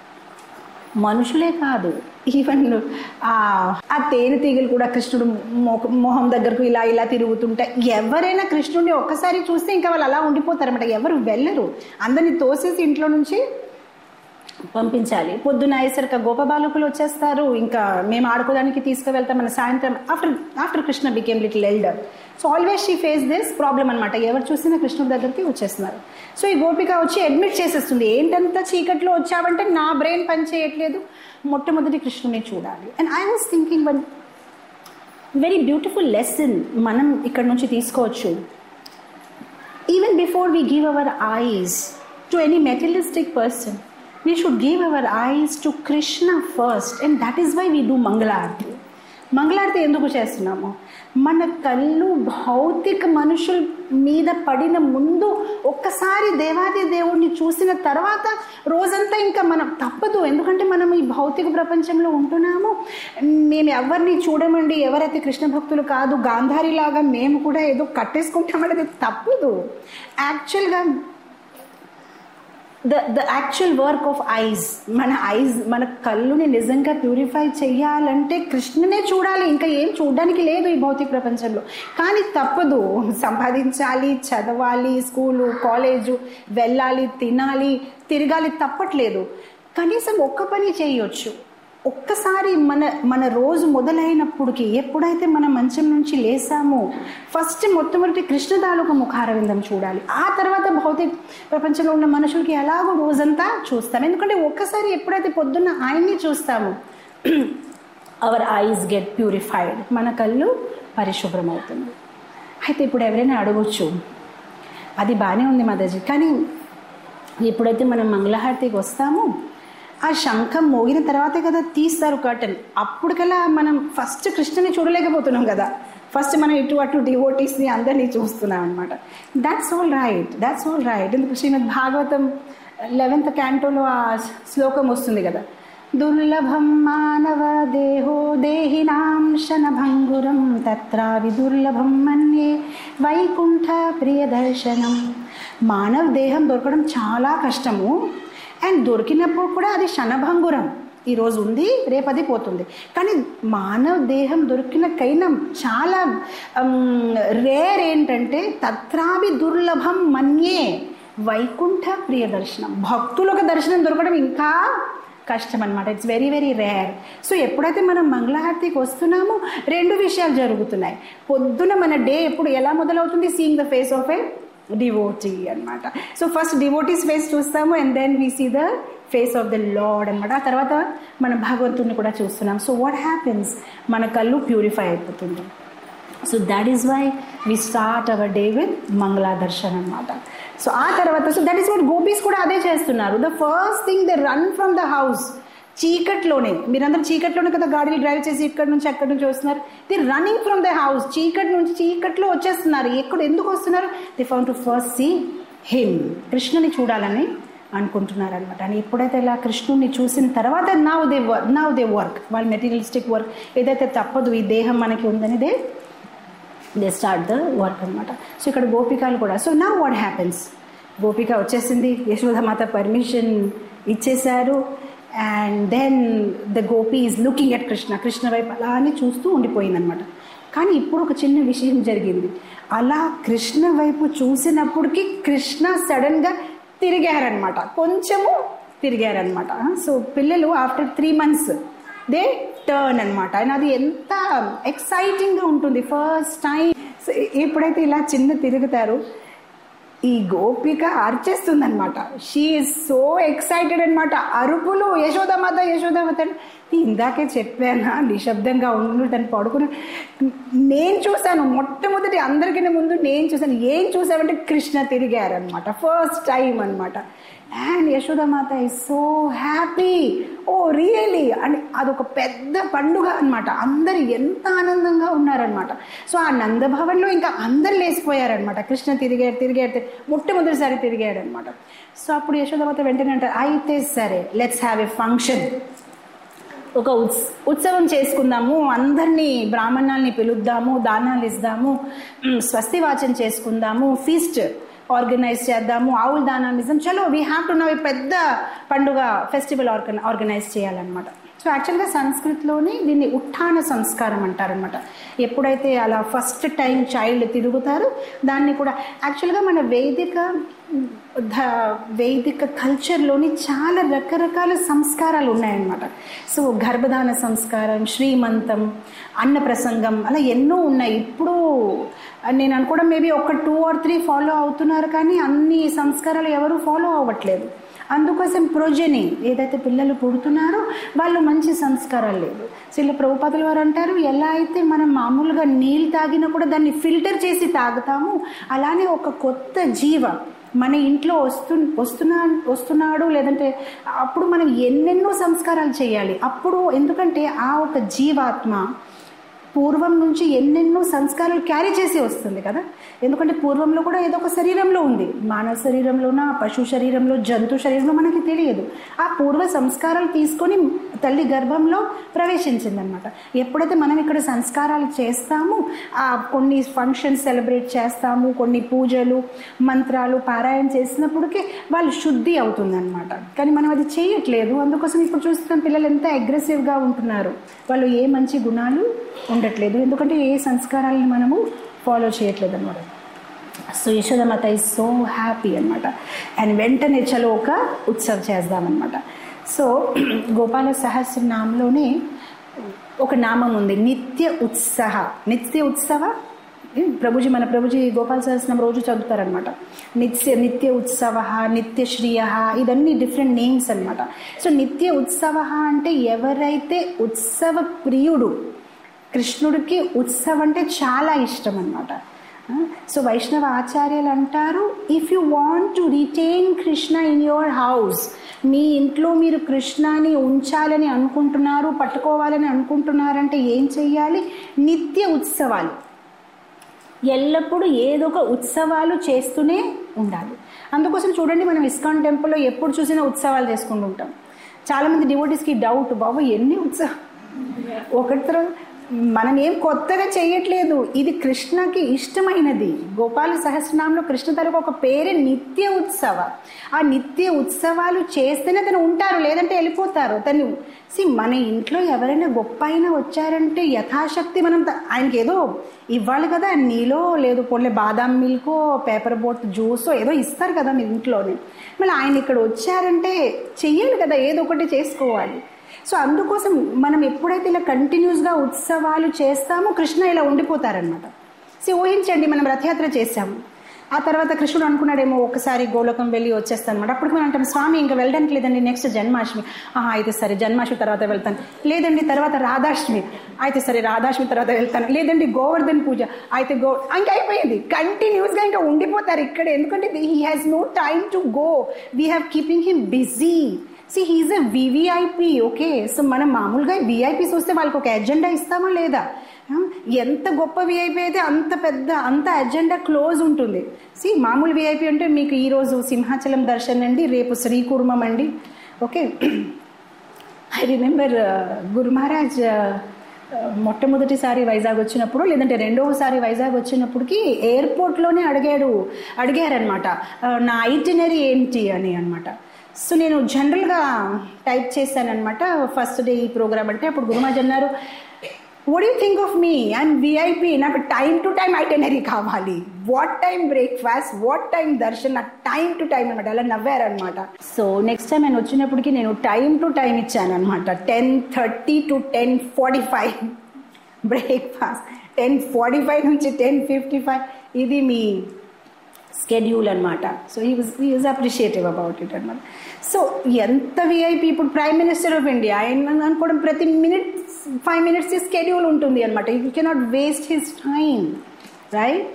Speaker 1: మనుషులే కాదు ఈవెన్ ఆ తేనె తీగలు కూడా కృష్ణుడు మొహం దగ్గరకు ఇలా ఇలా తిరుగుతుంటే ఎవరైనా కృష్ణుడిని ఒక్కసారి చూస్తే ఇంకా వాళ్ళు అలా ఉండిపోతారన్నమాట ఎవరు వెళ్ళరు అందరిని తోసేసి ఇంట్లో నుంచి పంపించాలి పొద్దున అయ్యేసరికి గోపబాలకులు వచ్చేస్తారు ఇంకా మేము ఆడుకోవడానికి తీసుకువెళ్తాం మన సాయంత్రం after after Krishna became little elder so always she face this problem అనమాట ఎవరు చూసినా కృష్ణుడి దగ్గరికి వచ్చేస్తున్నారు సో ఈ గోపిక వచ్చి అడ్మిట్ చేసేస్తుంది ఏంటంత చీకట్లో వచ్చావంటే నా బ్రెయిన్ పని చేయట్లేదు మొట్టమొదటి కృష్ణుని చూడాలి and I was thinking one very beautiful lesson మనం ఇక్కడ నుంచి తీసుకోవచ్చు even before we give our eyes to any materialistic person we should give our eyes to Krishna first, and that is why we do Mangala Aarti. మంగళారతి ఎందుకు చేస్తున్నాము మన కళ్ళు భౌతిక మనుషుల మీద పడిన ముందు ఒక్కసారి దేవాది దేవుణ్ణి చూసిన తర్వాత రోజంతా ఇంకా మనం తప్పదు ఎందుకంటే మనం ఈ భౌతిక ప్రపంచంలో ఉంటున్నాము మేము ఎవరిని చూడమండి ఎవరైతే కృష్ణ భక్తులు కాదు గాంధారిలాగా మేము కూడా ఏదో కట్టేసుకుంటామనేది తప్పదు యాక్చువల్గా the the actual work of eyes మన ఐస్ మన కళ్ళుని నిజంగా ప్యూరిఫై చేయాలంటే కృష్ణనే చూడాలి ఇంకా ఏం చూడడానికి లేదు ఈ భౌతిక ప్రపంచంలో కానీ తప్పదు సంపాదించాలి చదవాలి స్కూలు కాలేజు వెళ్ళాలి తినాలి తిరగాలి తప్పట్లేదు కనీసం ఒక్క పని చేయొచ్చు ఒక్కసారి మన మన రోజు మొదలైనప్పటికి ఎప్పుడైతే మన మంచం నుంచి లేసామో ఫస్ట్ మొట్టమొదటి కృష్ణ తాలూకు ముఖారవిందం చూడాలి ఆ తర్వాత భౌతిక ప్రపంచంలో ఉన్న మనుషులకి ఎలాగో రోజంతా చూస్తాం ఎందుకంటే ఒక్కసారి ఎప్పుడైతే పొద్దున్న ఆయన్ని చూస్తామో అవర్ ఐస్ గెట్ ప్యూరిఫైడ్ మన కళ్ళు పరిశుభ్రం అవుతుంది అయితే ఇప్పుడు ఎవరైనా అడగొచ్చు అది బాగానే ఉంది మాతాజీ కానీ ఎప్పుడైతే మనం మంగళహారతికి వస్తామో ఆ శంఖం మోగిన తర్వాతే కదా తీస్తారు కర్టన్ అప్పటికల్లా మనం ఫస్ట్ కృష్ణని చూడలేకపోతున్నాం కదా ఫస్ట్ మనం ఇటు అటు డివోటీస్ని అందరినీ చూస్తున్నాం అనమాట that's all right that's all right ఎందుకు శ్రీమద్ భాగవతం లెవెన్త్ క్యాంటోలో ఆ శ్లోకం వస్తుంది కదా దుర్లభం మానవ దేహో దేహినాం శనభంగురం తత్రావి దుర్లభం మన్యే వైకుంఠ ప్రియదర్శనం మానవ దేహం దొరకడం చాలా కష్టము అండ్ దొరికినప్పుడు కూడా అది క్షణభంగురం ఈరోజు ఉంది రేపు అది పోతుంది కానీ మానవ దేహం దొరికిన కైనం చాలా రేర్ ఏంటంటే తత్రావి దుర్లభం మన్యే వైకుంఠ ప్రియ దర్శనం భక్తులకు దర్శనం దొరకడం ఇంకా కష్టం అనమాట it's very very rare so ఎప్పుడైతే మనం మంగళహారతికి వస్తున్నామో రెండు విషయాలు జరుగుతున్నాయి పొద్దున మన డే ఎప్పుడు ఎలా మొదలవుతుంది seeing the face of a devotee అనమాట సో ఫస్ట్ డివోటీస్ ఫేస్ చూస్తాము and then we see the face of the lord అనమాట ఆ తర్వాత మన భగవంతుని కూడా చూస్తున్నాం సో వాట్ హ్యాపెన్స్ మన కళ్ళు ప్యూరిఫై అయిపోతుంది so that is why we start our day with Mangala darshan అనమాట సో ఆ తర్వాత so that is what gopis కూడా అదే చేస్తున్నారు the first thing the run from the house చీకట్లోనే మీరందరూ చీకట్లోనే కదా గాడీలు డ్రైవ్ చేసి ఇక్కడ నుంచి అక్కడి నుంచి వస్తున్నారు the running from the house చీకటి నుంచి చీకట్లో వచ్చేస్తున్నారు ఎక్కడ ఎందుకు వస్తున్నారు the found to first see him కృష్ణుని చూడాలని అనుకుంటున్నారు అనమాట అని ఎప్పుడైతే ఇలా కృష్ణుని చూసిన తర్వాత now they work now they work వాళ్ళ మెటీరియలిస్టిక్ వర్క్ ఏదైతే తప్పదు ఈ దేహం మనకి ఉందని they they start the work అనమాట సో ఇక్కడ గోపికలు కూడా సో నా వాట్ హ్యాపెన్స్ గోపిక వచ్చేసింది యశోదమాత పర్మిషన్ ఇచ్చేశారు and then the gopi is looking at Krishna Krishna వైపు అలానే చూస్తూ ఉండిపోయిందనమాట కానీ ఇప్పుడు ఒక చిన్న విషయం జరిగింది అలా కృష్ణ వైపు చూసినప్పటికీ కృష్ణ సడన్గా తిరిగారనమాట కొంచెము తిరిగారనమాట సో పిల్లలు after three months they turn అనమాట అండ్ అది ఎంత ఎక్సైటింగ్గా ఉంటుంది ఫస్ట్ టైం ఎప్పుడైతే ఇలా చిన్న తిరుగుతారు ఈ గోపిక అరిచేస్తుంది అనమాట షీఈ్ సో ఎక్సైటెడ్ అనమాట అరుపులు యశోదమాత యశోదమాత ఇందాకే చెప్పానా నిశ్శబ్దంగా ఉండు తను పడుకుని నేను చూశాను మొట్టమొదటి అందరికీ ముందు నేను చూశాను ఏం చూసామంటే కృష్ణ తిరిగారనమాట ఫస్ట్ టైం అనమాట and Yashodamata is so happy oh really అని అదొక పెద్ద పండుగ అనమాట అందరు ఎంత ఆనందంగా ఉన్నారనమాట సో ఆ నందభవన్లో ఇంకా అందరు లేచిపోయారనమాట కృష్ణ తిరిగాడు తిరిగాడు మొట్టమొదటిసారి తిరిగాడు అనమాట సో అప్పుడు యశోదమాత వెంటనే అంటారు అయితే సరే లెట్స్ హ్యావ్ ఎ ఫంక్షన్ ఒక ఉత్స్ ఉత్సవం చేసుకుందాము అందరినీ బ్రాహ్మణాల్ని పిలుద్దాము దానాలు ఇద్దాము స్వస్తి వాచన చేసుకుందాము ఫీస్ట్ ఆర్గనైజ్ చేద్దాము ఆవుల దానాలు ఇద్దాం చలో వీ హ్యావ్ టు నవ్ పెద్ద పండుగ ఫెస్టివల్ ఆర్గన ఆర్గనైజ్ చేయాలన్నమాట సో యాక్చువల్గా సంస్కృతిలోనే దీన్ని ఉత్థాన సంస్కారం అంటారనమాట ఎప్పుడైతే అలా ఫస్ట్ టైం చైల్డ్ తిరుగుతారో దాన్ని కూడా యాక్చువల్గా మన వేదిక ధ వైదిక కల్చర్లోని చాలా రకరకాల సంస్కారాలు ఉన్నాయన్నమాట సో గర్భధాన సంస్కారం శ్రీమంతం అన్న ప్రసంగం అలా ఎన్నో ఉన్నాయి ఇప్పుడు నేను అనుకోవడం మేబీ ఒక టూ ఆర్ త్రీ ఫాలో అవుతున్నారు కానీ అన్ని సంస్కారాలు ఎవరు ఫాలో అవ్వట్లేదు అందుకోసం ప్రొజని ఏదైతే పిల్లలు పుడుతున్నారో వాళ్ళు మంచి సంస్కారాలు లేదు సో ఇలా ప్రభుపాదుల వారు అంటారు ఎలా అయితే మనం మామూలుగా నీళ్ళు తాగినా కూడా దాన్ని ఫిల్టర్ చేసి తాగుతాము అలానే ఒక కొత్త జీవ మన ఇంట్లో వస్తు వస్తున్నా వస్తున్నాడు లేదంటే అప్పుడు మనం ఎన్నెన్నో సంస్కారాలు చేయాలి అప్పుడు ఎందుకంటే ఆ ఒక జీవాత్మ పూర్వం నుంచి ఎన్నెన్నో సంస్కారాలు క్యారీ చేసి వస్తుంది కదా ఎందుకంటే పూర్వంలో కూడా ఏదో ఒక శరీరంలో ఉంది మానవ శరీరంలోనా పశు శరీరంలో జంతు శరీరంలో మనకి తెలియదు ఆ పూర్వ సంస్కారాలు తీసుకొని తల్లి గర్భంలో ప్రవేశించిందనమాట ఎప్పుడైతే మనం ఇక్కడ సంస్కారాలు చేస్తామో ఆ కొన్ని ఫంక్షన్స్ సెలబ్రేట్ చేస్తాము కొన్ని పూజలు మంత్రాలు పారాయణ చేసినప్పటికీ వాళ్ళు శుద్ధి అవుతుందన్నమాట కానీ మనం అది చేయట్లేదు అందుకోసం ఇప్పుడు చూస్తున్న పిల్లలు ఎంత అగ్రెసివ్గా ఉంటున్నారు వాళ్ళు ఏ మంచి గుణాలు ఉండట్లేదు ఎందుకంటే ఏ సంస్కారాలను మనము ఫాలో చేయట్లేదు అనమాట so Yashodamata is so happy అనమాట అండ్ వెంటనే చలో ఒక ఉత్సవ్ చేద్దామన్నమాట సో గోపాల సహస్రనామంలోనే ఒక నామం ఉంది నిత్య ఉత్సహ నిత్య ఉత్సవ ప్రభుజీ మన ప్రభుజీ గోపాల సహస్రం రోజు చదువుతారనమాట నిత్య నిత్య ఉత్సవ నిత్య శ్రియ ఇవన్నీ డిఫరెంట్ నేమ్స్ అనమాట సో నిత్య ఉత్సవ అంటే ఎవరైతే ఉత్సవ ప్రియుడు కృష్ణుడికి ఉత్సవం అంటే చాలా ఇష్టం అనమాట సో వైష్ణవ ఆచార్యులు అంటారు if you want to retain Krishna in your house మీ ఇంట్లో మీరు కృష్ణాని ఉంచాలని అనుకుంటున్నారు పట్టుకోవాలని అనుకుంటున్నారంటే ఏం చెయ్యాలి నిత్య ఉత్సవాలు ఎల్లప్పుడూ ఏదో ఒక ఉత్సవాలు చేస్తూనే ఉండాలి అందుకోసం చూడండి మనం ఇస్కాన్ టెంపుల్లో ఎప్పుడు చూసినా ఉత్సవాలు చేసుకుంటూ ఉంటాం చాలామంది డివోటీస్కి డౌట్ బాబు ఎన్ని ఉత్సవం ఒకటి తర్వాత మనం ఏం కొత్తగా చేయట్లేదు ఇది కృష్ణకి ఇష్టమైనది గోపాల సహస్రనామంలో కృష్ణ తరకు ఒక పేరే నిత్య ఉత్సవ ఆ నిత్య ఉత్సవాలు చేస్తేనే తను ఉంటారు లేదంటే వెళ్ళిపోతారు తను సి మన ఇంట్లో ఎవరైనా గొప్ప అయినా వచ్చారంటే యథాశక్తి మనం ఆయనకి ఏదో ఇవ్వాలి కదా నీలో లేదు పొల్లే బాదాం మిల్కో పేపర్ బోట్ జ్యూసో ఏదో ఇస్తారు కదా మీ ఇంట్లోనే మళ్ళీ ఆయన ఇక్కడ వచ్చారంటే చెయ్యాలి కదా ఏదో ఒకటి చేసుకోవాలి సో అందుకోసం మనం ఎప్పుడైతే ఇలా కంటిన్యూస్గా ఉత్సవాలు చేస్తామో కృష్ణ ఇలా ఉండిపోతారనమాట సో ఊహించండి మనం రథయాత్ర చేశాము ఆ తర్వాత కృష్ణుడు అనుకున్నాడేమో ఒకసారి గోలోకం వెళ్ళి వచ్చేస్తాను అనమాట అప్పుడు మనం అంటాం స్వామి ఇంకా వెళ్ళడానికి లేదండి నెక్స్ట్ జన్మాష్టమి అయితే సరే జన్మాష్టమి తర్వాత వెళ్తాను లేదండి తర్వాత రాధాష్టమి అయితే సరే రాధాష్టమి తర్వాత వెళ్తాను లేదండి గోవర్ధన్ పూజ అయితే గో ఇంకా అయిపోయింది కంటిన్యూస్గా ఇంకా ఉండిపోతారు ఇక్కడ ఎందుకంటే he has no time to go we have keeping him busy see he's a VVIP okay so మనం మామూలుగా విఐపీస్ వస్తే వాళ్ళకి ఒక ఎజెండా ఇస్తామా లేదా ఎంత గొప్ప విఐపి అయితే అంత పెద్ద అంత ఎజెండా క్లోజ్ ఉంటుంది సి మామూలు విఐపి అంటే మీకు ఈరోజు సింహాచలం దర్శనం అండి రేపు శ్రీకుర్మం అండి okay I remember Guru Maharaj మొట్టమొదటిసారి వైజాగ్ వచ్చినప్పుడు లేదంటే రెండవసారి వైజాగ్ వచ్చినప్పటికి ఎయిర్పోర్ట్లోనే అడిగాడు అడిగారనమాట నా ఐటినరీ ఏంటి అని అనమాట సో నేను జనరల్గా టైప్ చేశానమాట ఫస్ట్ డే ఈ ప్రోగ్రామ్ అంటే అప్పుడు గురుమాజ్ అన్నారు what you think of me and VIP నాకు టైం టు టైం ఐటనరీ కావాలి what time breakfast what time darshan నాకు టైం టు టైం అనమాట అలా నవ్వారనమాట సో నెక్స్ట్ టైం నేను వచ్చినప్పటికీ నేను టైం టు టైం ఇచ్చాను అనమాట ten thirty to ten forty five breakfast ten forty five నుంచి టెన్ ఫిఫ్టీ ఫైవ్ ఇది మీ స్కెడ్యూల్ అనమాట so he was he was appreciative about it అనమాట సో ఎంత విఐపి ఇప్పుడు ప్రైమ్ మినిస్టర్ ఆఫ్ ఇండియా ఆయన అనుకోవడం ప్రతి మినిట్ ఫైవ్ మినిట్స్ స్కెడ్యూల్ ఉంటుంది అనమాట you cannot waste his time right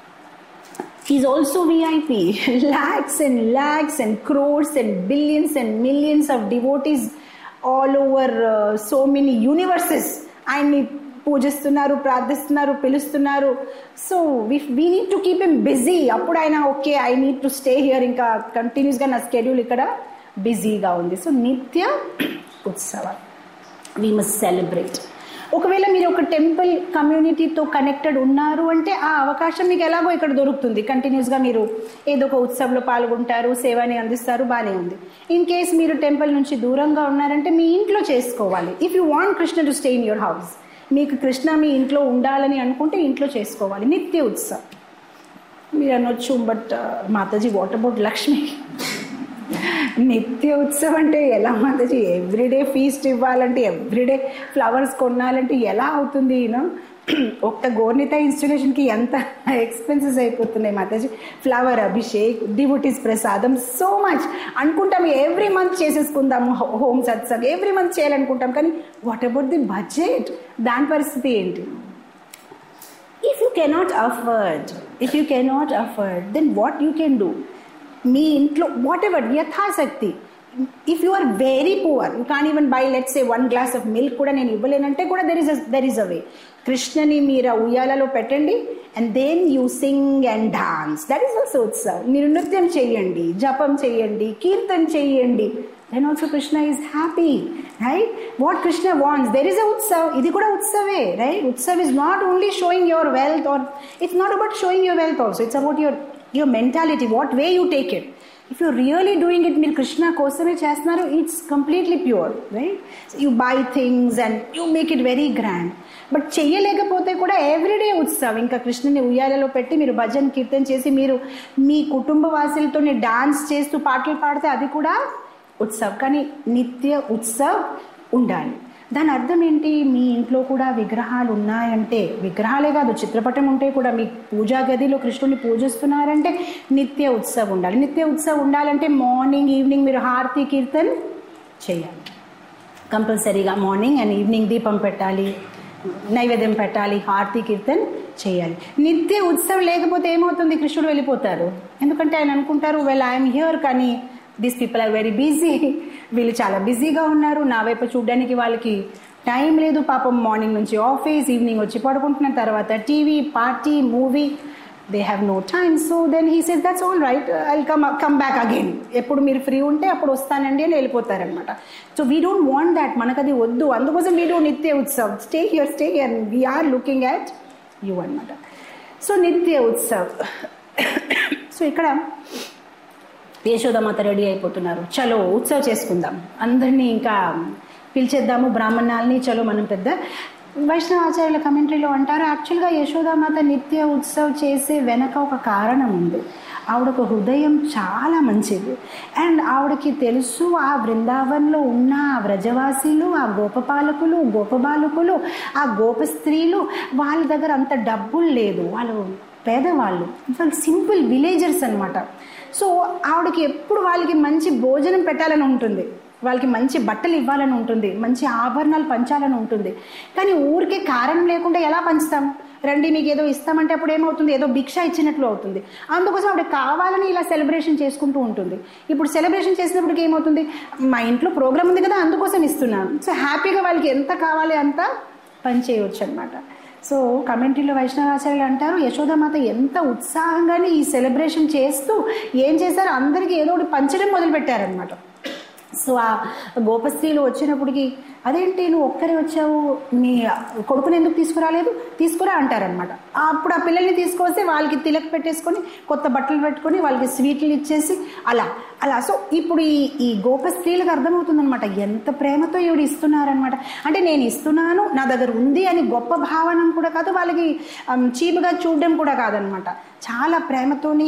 Speaker 1: He's also VIP. lakhs and lakhs and crores and billions and millions of devotees all over uh, so many universes. ఆయన్ని పూజిస్తున్నారు ప్రార్థిస్తున్నారు పిలుస్తున్నారు so we we need to keep em busy అప్పుడు ఆయన okay I need to stay here ఇంకా కంటిన్యూస్గా నా schedule ఇక్కడ బిజీగా ఉంది సో నిత్య ఉత్సవాలు వీ మస్ట్ సెలబ్రేట్ ఒకవేళ మీరు ఒక టెంపుల్ కమ్యూనిటీతో కనెక్టెడ్ ఉన్నారు అంటే ఆ అవకాశం మీకు ఎలాగో ఇక్కడ దొరుకుతుంది కంటిన్యూస్గా మీరు ఏదో ఒక ఉత్సవంలో పాల్గొంటారు సేవని అందిస్తారు బాగానే ఉంది ఇన్ కేస్ మీరు టెంపుల్ నుంచి దూరంగా ఉన్నారంటే మీ ఇంట్లో చేసుకోవాలి if you want Krishna to stay in your house మీకు కృష్ణ మీ ఇంట్లో ఉండాలని అనుకుంటే ఇంట్లో చేసుకోవాలి నిత్య ఉత్సవం మీరు అనొచ్చు but Mataji what about Lakshmi నిత్య ఉత్సవం అంటే ఎలా మాతాజీ ఎవ్రీడే ఫీస్ట్ ఇవ్వాలంటే ఎవ్రీడే ఫ్లవర్స్ కొనాలంటే ఎలా అవుతుంది యూనో ఒక్క గోర్నిత ఇన్స్టిట్యూషన్కి ఎంత ఎక్స్పెన్సెస్ అయిపోతున్నాయి Mataji flower abhishek devotees prasadam so much అనుకుంటాం ఎవ్రీ మంత్ చేసేసుకుందాము హోమ్ సత్సంగ్ ఎవ్రీ మంత్ చేయాలనుకుంటాం కానీ వాట్ అబౌట్ ది బడ్జెట్ దాని పరిస్థితి ఏంటి if you cannot afford if you cannot afford then what you can do మీ ఇంట్లో వాట్ ఎవర్ యథాశక్తి if you are very poor you can even buy let's a one glass of milk కూడా నేను ఇవ్వలేనంటే కూడా దెర్ ఇస్ దెర్ ఇస్ అ వే కృష్ణని మీరు ఆ ఉయ్యాలలో పెట్టండి and then you sing and dance that is also utsav మీరు నృత్యం చేయండి జపం చేయండి కీర్తన చేయండి then also Krishna is happy right what Krishna wants there is a utsav ఇది కూడా ఉత్సవే right utsav is not only showing your wealth or it's not about showing your wealth also it's about your your mentality what way you take it if you really doing it మీరు కృష్ణ కోసమే చేస్తున్నారు it's completely pure right you buy things and you make it very grand but చెయ్యలేకపోతే కూడా everyday ఉత్సవం ఇంకా కృష్ణుని ఉయ్యాలలో పెట్టి మీరు భజన్ కీర్తన చేసి మీరు మీ కుటుంబ వాసులతో డాన్స్ చేస్తూ పాటలు పాడితే అది కూడా ఉత్సవ్ కానీ నిత్య ఉత్సవ్ ఉండాలి దాని అర్థం ఏంటి మీ ఇంట్లో కూడా విగ్రహాలు ఉన్నాయంటే విగ్రహాలే కాదు చిత్రపటం ఉంటే కూడా మీ పూజా గదిలో కృష్ణుని పూజిస్తున్నారంటే నిత్య ఉత్సవ్ ఉండాలి నిత్య ఉత్సవ్ ఉండాలంటే మార్నింగ్ ఈవినింగ్ మీరు హారతి కీర్తన్ చేయాలి కంపల్సరీగా మార్నింగ్ అండ్ ఈవినింగ్ దీపం పెట్టాలి నైవేద్యం పెట్టాలి హారతి కీర్తన్ చేయాలి నిత్య ఉత్సవం లేకపోతే ఏమవుతుంది కృష్ణుడు వెళ్ళిపోతారు ఎందుకంటే ఆయన అనుకుంటారు వెల్ ఐఎమ్ హియర్ కానీ these people are very busy వీళ్ళు చాలా బిజీగా ఉన్నారు నా వైపు చూడడానికి వాళ్ళకి టైం లేదు పాపం మార్నింగ్ నుంచి ఆఫీస్ ఈవినింగ్ వచ్చి పడుకుంటున్న తర్వాత TV party movie they have no time so then he says that's all right I come come back again ఎప్పుడు మీరు ఫ్రీ ఉంటే అప్పుడు వస్తానండి అని వెళ్ళిపోతారనమాట so we don't want that మనకు అది వద్దు అందుకోసం we do nitya utsav stay here stay here we're looking at you అనమాట సో నిత్య ఉత్సవ్ సో ఇక్కడ యశోదమాత రెడీ అయిపోతున్నారు చలో ఉత్సవ్ చేసుకుందాం అందరినీ ఇంకా పిలిచేద్దాము బ్రాహ్మణాలని చలో మనం పెద్ద వైష్ణవ ఆచార్యుల కమెంటరీలో అంటారు యాక్చువల్గా యశోదామాత నిత్య ఉత్సవ్ చేసే వెనక ఒక కారణం ఉంది ఆవిడకు హృదయం చాలా మంచిది అండ్ ఆవిడకి తెలుసు ఆ బృందావన్లో ఉన్న ఆ వ్రజవాసీలు ఆ గోపపాలకులు గోపబాలకులు ఆ గోప స్త్రీలు వాళ్ళ దగ్గర అంత డబ్బులు లేదు వాళ్ళు పేదవాళ్ళు వాళ్ళు సింపుల్ విలేజర్స్ అనమాట సో ఆవిడకి ఎప్పుడు వాళ్ళకి మంచి భోజనం పెట్టాలని ఉంటుంది వాళ్ళకి మంచి బట్టలు ఇవ్వాలని ఉంటుంది మంచి ఆభరణాలు పంచాలని ఉంటుంది కానీ ఊరికే కారణం లేకుండా ఎలా పంచుతాం రండి మీకు ఏదో ఇస్తామంటే అప్పుడు ఏమవుతుంది ఏదో భిక్ష ఇచ్చినట్లు అవుతుంది అందుకోసం ఆవిడ కావాలని ఇలా సెలబ్రేషన్ చేసుకుంటూ ఉంటుంది ఇప్పుడు సెలబ్రేషన్ చేసినప్పటికి ఏమవుతుంది మా ఇంట్లో ప్రోగ్రామ్ ఉంది కదా అందుకోసం ఇస్తున్నాను సో హ్యాపీగా వాళ్ళకి ఎంత కావాలి అంత పని చేయవచ్చు అనమాట సో కమెంటరీలో వైష్ణవాచార్యులు అంటారు యశోదామాత ఎంత ఉత్సాహంగానే ఈ సెలబ్రేషన్ చేస్తూ ఏం చేశారు అందరికీ ఏదో ఒకటి పంచడం మొదలుపెట్టారనమాట సో ఆ గోపస్త్రీలు వచ్చినప్పటికి అదేంటి నువ్వు ఒక్కరే వచ్చావు మీ కొడుకుని ఎందుకు తీసుకురాలేదు తీసుకురా అంటారనమాట అప్పుడు ఆ పిల్లల్ని తీసుకొస్తే వాళ్ళకి తిలక్ పెట్టేసుకొని కొత్త బట్టలు పెట్టుకొని వాళ్ళకి స్వీట్లు ఇచ్చేసి అలా అలా సో ఇప్పుడు ఈ ఈ గోప స్త్రీలకు అర్థమవుతుందనమాట ఎంత ప్రేమతో ఈవిడ ఇస్తున్నారనమాట అంటే నేను ఇస్తున్నాను నా దగ్గర ఉంది అని గొప్ప భావన కూడా కాదు వాళ్ళకి చీపుగా చూడడం కూడా కాదనమాట చాలా ప్రేమతోని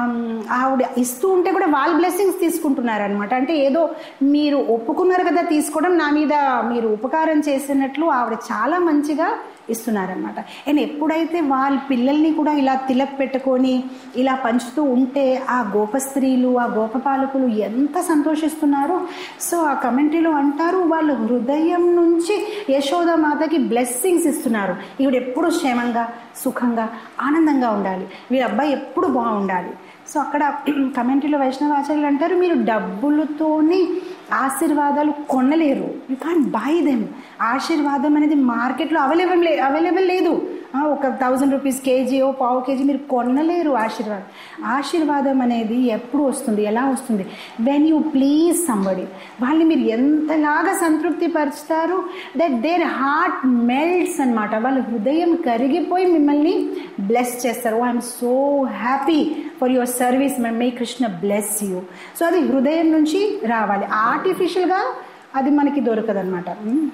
Speaker 1: ఆవిడ ఇస్తూ ఉంటే కూడా వాళ్ళ బ్లెస్సింగ్స్ తీసుకుంటున్నారనమాట అంటే ఏదో మీరు ఒప్పుకున్నారు కదా తీసుకోవడం నా మీద మీరు ఉపకారం చేసినట్లు ఆవిడ చాలా మంచిగా ఇస్తున్నారనమాట అండ్ ఎప్పుడైతే వాళ్ళ పిల్లల్ని కూడా ఇలా తిలక్ పెట్టుకొని ఇలా పంచుతూ ఉంటే ఆ గోప స్త్రీలు ఆ గోపపాలకులు ఎంత సంతోషిస్తున్నారో సో ఆ కమెంటరీలో అంటారు వాళ్ళు హృదయం నుంచి యశోదమాతకి బ్లెస్సింగ్స్ ఇస్తున్నారు ఈవిడ ఎప్పుడు క్షేమంగా సుఖంగా ఆనందంగా ఉండాలి వీరి అబ్బాయి ఎప్పుడు బాగుండాలి సో అక్కడ కమెంటరీలో వైష్ణవాచార్యులు అంటారు మీరు డబ్బులతోని ఆశీర్వాదాలు కొనలేరు యూ కాన్ బై దెమ్ ఆశీర్వాదం అనేది మార్కెట్లో అవైలబుల్ లే అవైలబుల్ లేదు ఒక థౌజండ్ రూపీస్ కేజీ ఓ పావు కేజీ మీరు కొనలేరు ఆశీర్వాదం ఆశీర్వాదం అనేది ఎప్పుడు వస్తుంది ఎలా వస్తుంది వెన్ యూ ప్లీజ్ సంబడి వాళ్ళని మీరు ఎంతలాగా సంతృప్తి పరుచుతారు దట్ దేర్ హార్ట్ మెల్ట్స్ అనమాట వాళ్ళ హృదయం కరిగిపోయి మిమ్మల్ని బ్లెస్ చేస్తారు I'm so happy for your service may Krishna bless you so అది హృదయం నుంచి రావాలి ఆర్టిఫిషియల్గా అది మనకి దొరకదనమాట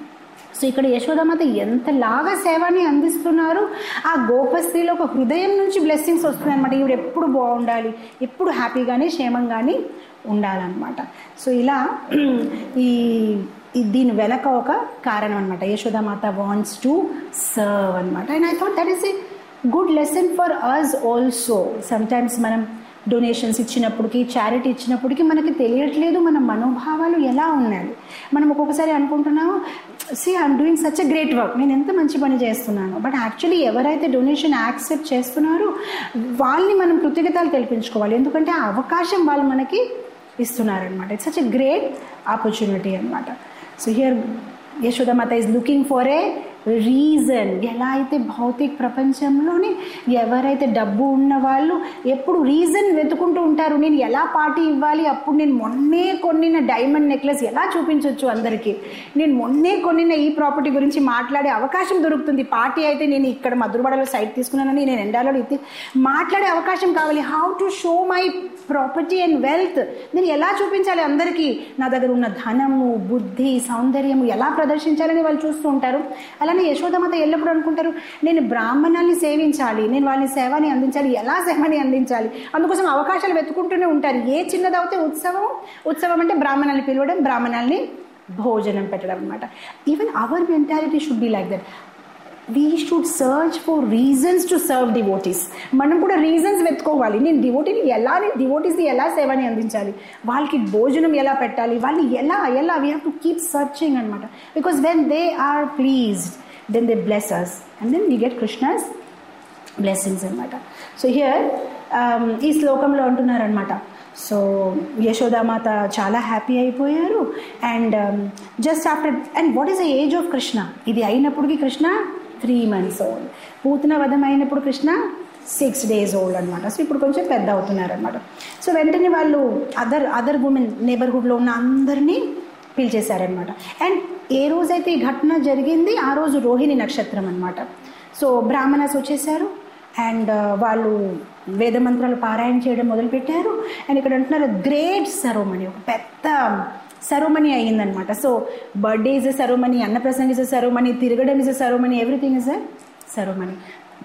Speaker 1: సో ఇక్కడ యశోదమాత ఎంతలాగా సేవని అందిస్తున్నారు ఆ గోపస్త్రీలో ఒక హృదయం నుంచి బ్లెస్సింగ్స్ వస్తున్నాయి అనమాట ఈవిడ ఎప్పుడు బాగుండాలి ఎప్పుడు హ్యాపీగానే క్షేమంగానే ఉండాలన్నమాట సో ఇలా ఈ దీని వెనక ఒక కారణం అనమాట యశోదామాత వాంట్స్ టు సర్వ్ అనమాట and I thought that is a good lesson for us also sometimes మనం డొనేషన్స్ ఇచ్చినప్పటికి చారిటీ ఇచ్చినప్పటికీ మనకి తెలియట్లేదు మన మనోభావాలు ఎలా ఉన్నాయి మనం ఒక్కొక్కసారి అనుకుంటున్నాము see I'm doing such a great work నేను ఎంత మంచి పని చేస్తున్నాను బట్ యాక్చువల్లీ ఎవరైతే డొనేషన్ యాక్సెప్ట్ చేస్తున్నారో వాళ్ళని మనం కృతజ్ఞతలు తెలిపించుకోవాలి ఎందుకంటే ఆ అవకాశం వాళ్ళు మనకి ఇస్తున్నారనమాట it's such a great opportunity అనమాట so here Yashodamata is looking for a reason ఎలా అయితే భౌతిక ప్రపంచంలోనే ఎవరైతే డబ్బు ఉన్న వాళ్ళు ఎప్పుడు రీజన్ వెతుకుంటూ ఉంటారు నేను ఎలా పార్టీ ఇవ్వాలి అప్పుడు నేను మొన్నే కొనిన డైమండ్ నెక్లెస్ ఎలా చూపించవచ్చు అందరికీ నేను మొన్నే కొనిన ఈ ప్రాపర్టీ గురించి మాట్లాడే అవకాశం దొరుకుతుంది పార్టీ అయితే నేను ఇక్కడ మధురవాడలో సైట్ తీసుకున్నానని నేను ఎండాలో ఇది మాట్లాడే అవకాశం కావాలి how to show my property and wealth నేను ఎలా చూపించాలి అందరికీ నా దగ్గర ఉన్న ధనము బుద్ధి సౌందర్యము ఎలా ప్రదర్శించాలని వాళ్ళు చూస్తూ ఉంటారు అలానే యశోదమాత ఎల్లప్పుడూ అనుకుంటారు నేను బ్రాహ్మణాల్ని సేవించాలి నేను వాళ్ళని సేవని అందించాలి ఎలా సేవని అందించాలి అందుకోసం అవకాశాలు వెతుకుంటూనే ఉంటారు ఏ చిన్నదవుతే ఉత్సవం ఉత్సవం అంటే బ్రాహ్మణాన్ని పిలవడం బ్రాహ్మణాల్ని భోజనం పెట్టడం అనమాట even our mentality should be like that we should search for reasons to serve devotees మనం కూడా రీజన్స్ వెతుకోవాలి నేను డివోటీని ఎలా నేను డివోటీస్ని ఎలా సేవని అందించాలి వాళ్ళకి భోజనం ఎలా పెట్టాలి వాళ్ళని ఎలా ఎలా we have to keep searching అనమాట because when they are pleased then they bless us and then we get Krishna's blessings అనమాట సో హియర్ ఈ శ్లోకంలో అంటున్నారనమాట సో యశోదామాత చాలా హ్యాపీ అయిపోయారు and just after and what is the age of Krishna ఇది అయినప్పటికీ Krishna three months old Putana వధం అయినప్పుడు కృష్ణ సిక్స్ డేస్ ఓల్డ్ అనమాట సో ఇప్పుడు కొంచెం పెద్ద అవుతున్నారనమాట సో వెంటనే వాళ్ళు అదర్ అదర్ ఉమెన్ నేబర్హుడ్లో ఉన్న అందరినీ పిలిచేశారనమాట అండ్ ఏ రోజైతే ఈ ఘటన జరిగింది ఆ రోజు రోహిణి నక్షత్రం అనమాట సో బ్రాహ్మణస్ వచ్చేసారు అండ్ వాళ్ళు వేద మంత్రాలు పారాయణ చేయడం మొదలుపెట్టారు అండ్ ఇక్కడ అంటున్నారు గ్రేట్ సరోమణి ఒక పెద్ద సరోమణి అయ్యిందనమాట so birthday is a ceremony annaprashana is a ceremony తిరగడం is a ceremony everything is a ceremony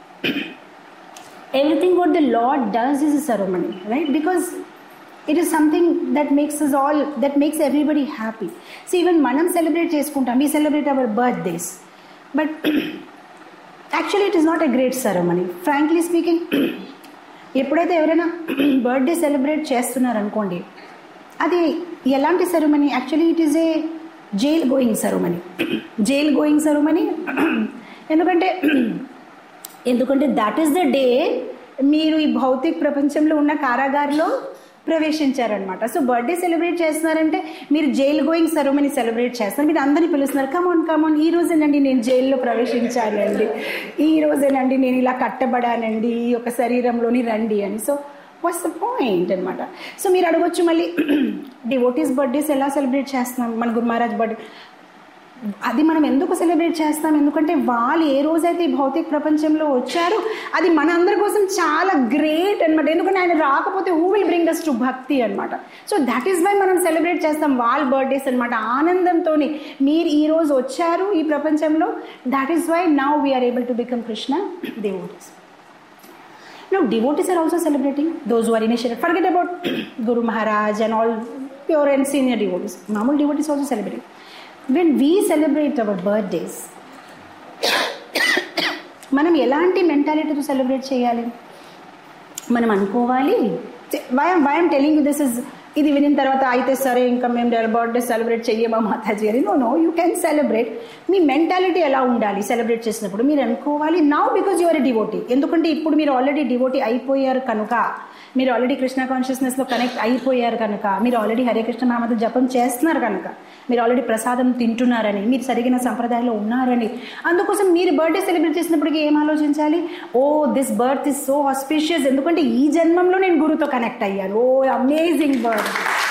Speaker 1: everything what the lord does is a ceremony right because it is something that makes us all that makes everybody happy see even మనం celebrate చేసుకుంటాం we celebrate our birthdays but actually it is not a great ceremony frankly speaking ఎప్పుడైతే ఎవరైనా birthday celebrate చేస్తున్నారనుకోండి అది ఎలాంటి ceremony actually it is a jail going ceremony jail going ceremony ఎందుకంటే ఎందుకంటే that is the day మీరు ఈ భౌతిక ప్రపంచంలో ఉన్న కారాగారిలో ప్రవేశించారనమాట సో బర్త్డే సెలబ్రేట్ చేస్తున్నారంటే మీరు జైలు గోయింగ్ సెరమనీ సెలబ్రేట్ చేస్తారు మీరు అందరినీ పిలుస్తున్నారు కమాన్ కమాన్ ఈ రోజేనండి నేను జైల్లో ప్రవేశించానండి ఈ రోజేనండి నేను ఇలా కట్టబడానండి ఈ యొక్క శరీరంలోని రండి అని సో వాట్స్ ద పాయింట్ అనమాట సో మీరు అడగొచ్చు మళ్ళీ డివోటీస్ బర్త్డేస్ ఎలా సెలబ్రేట్ చేస్తున్నాం మన గురు మహారాజ్ బర్త్డే అది మనం ఎందుకు సెలబ్రేట్ చేస్తాం ఎందుకంటే వాళ్ళు ఏ రోజైతే ఈ భౌతిక ప్రపంచంలో వచ్చారో అది మన అందరి కోసం చాలా గ్రేట్ అనమాట ఎందుకంటే ఆయన రాకపోతే who will bring us to bhakti అనమాట సో దట్ ఈస్ వై మనం సెలబ్రేట్ చేస్తాం వాళ్ళ బర్త్డేస్ అనమాట ఆనందంతో మీరు ఈ రోజు వచ్చారు ఈ ప్రపంచంలో that is why now we're able to become Krishna devotees. Now, devotees are also celebrating those who are initiated. Forget about Guru Maharaj and all pure and senior devotees. Normal devotees also celebrating. When we celebrate our birthdays, మనం ఎలాంటి మెంటాలిటీతో celebrate చేయాలి మనం అనుకోవాలి why why I'm telling you this is ఇది వినిన తర్వాత అయితే సరే ఇంకా మేము బర్త్డే సెలబ్రేట్ చెయ్యమా మాతాజీ అని no no you can celebrate మీ మెంటాలిటీ ఎలా ఉండాలి సెలబ్రేట్ చేసినప్పుడు మీరు అనుకోవాలి నౌ బికాజ్ యువర్ డివోటీ ఎందుకంటే ఇప్పుడు మీరు ఆల్రెడీ డివోటీ అయిపోయారు కనుక మీరు ఆల్రెడీ కృష్ణ కాన్షియస్నెస్లో కనెక్ట్ అయిపోయారు కనుక మీరు ఆల్రెడీ హరే కృష్ణ నామత జపం చేస్తున్నారు కనుక మీరు ఆల్రెడీ ప్రసాదం తింటున్నారని మీరు సరిగిన సంప్రదాయంలో ఉన్నారని అందుకోసం మీరు బర్త్డే సెలబ్రేట్ చేసినప్పటికీ ఏం ఆలోచించాలి oh this birth is so auspicious ఎందుకంటే ఈ జన్మంలో నేను గురుతో కనెక్ట్ అయ్యాను ఓ అమేజింగ్ బర్త్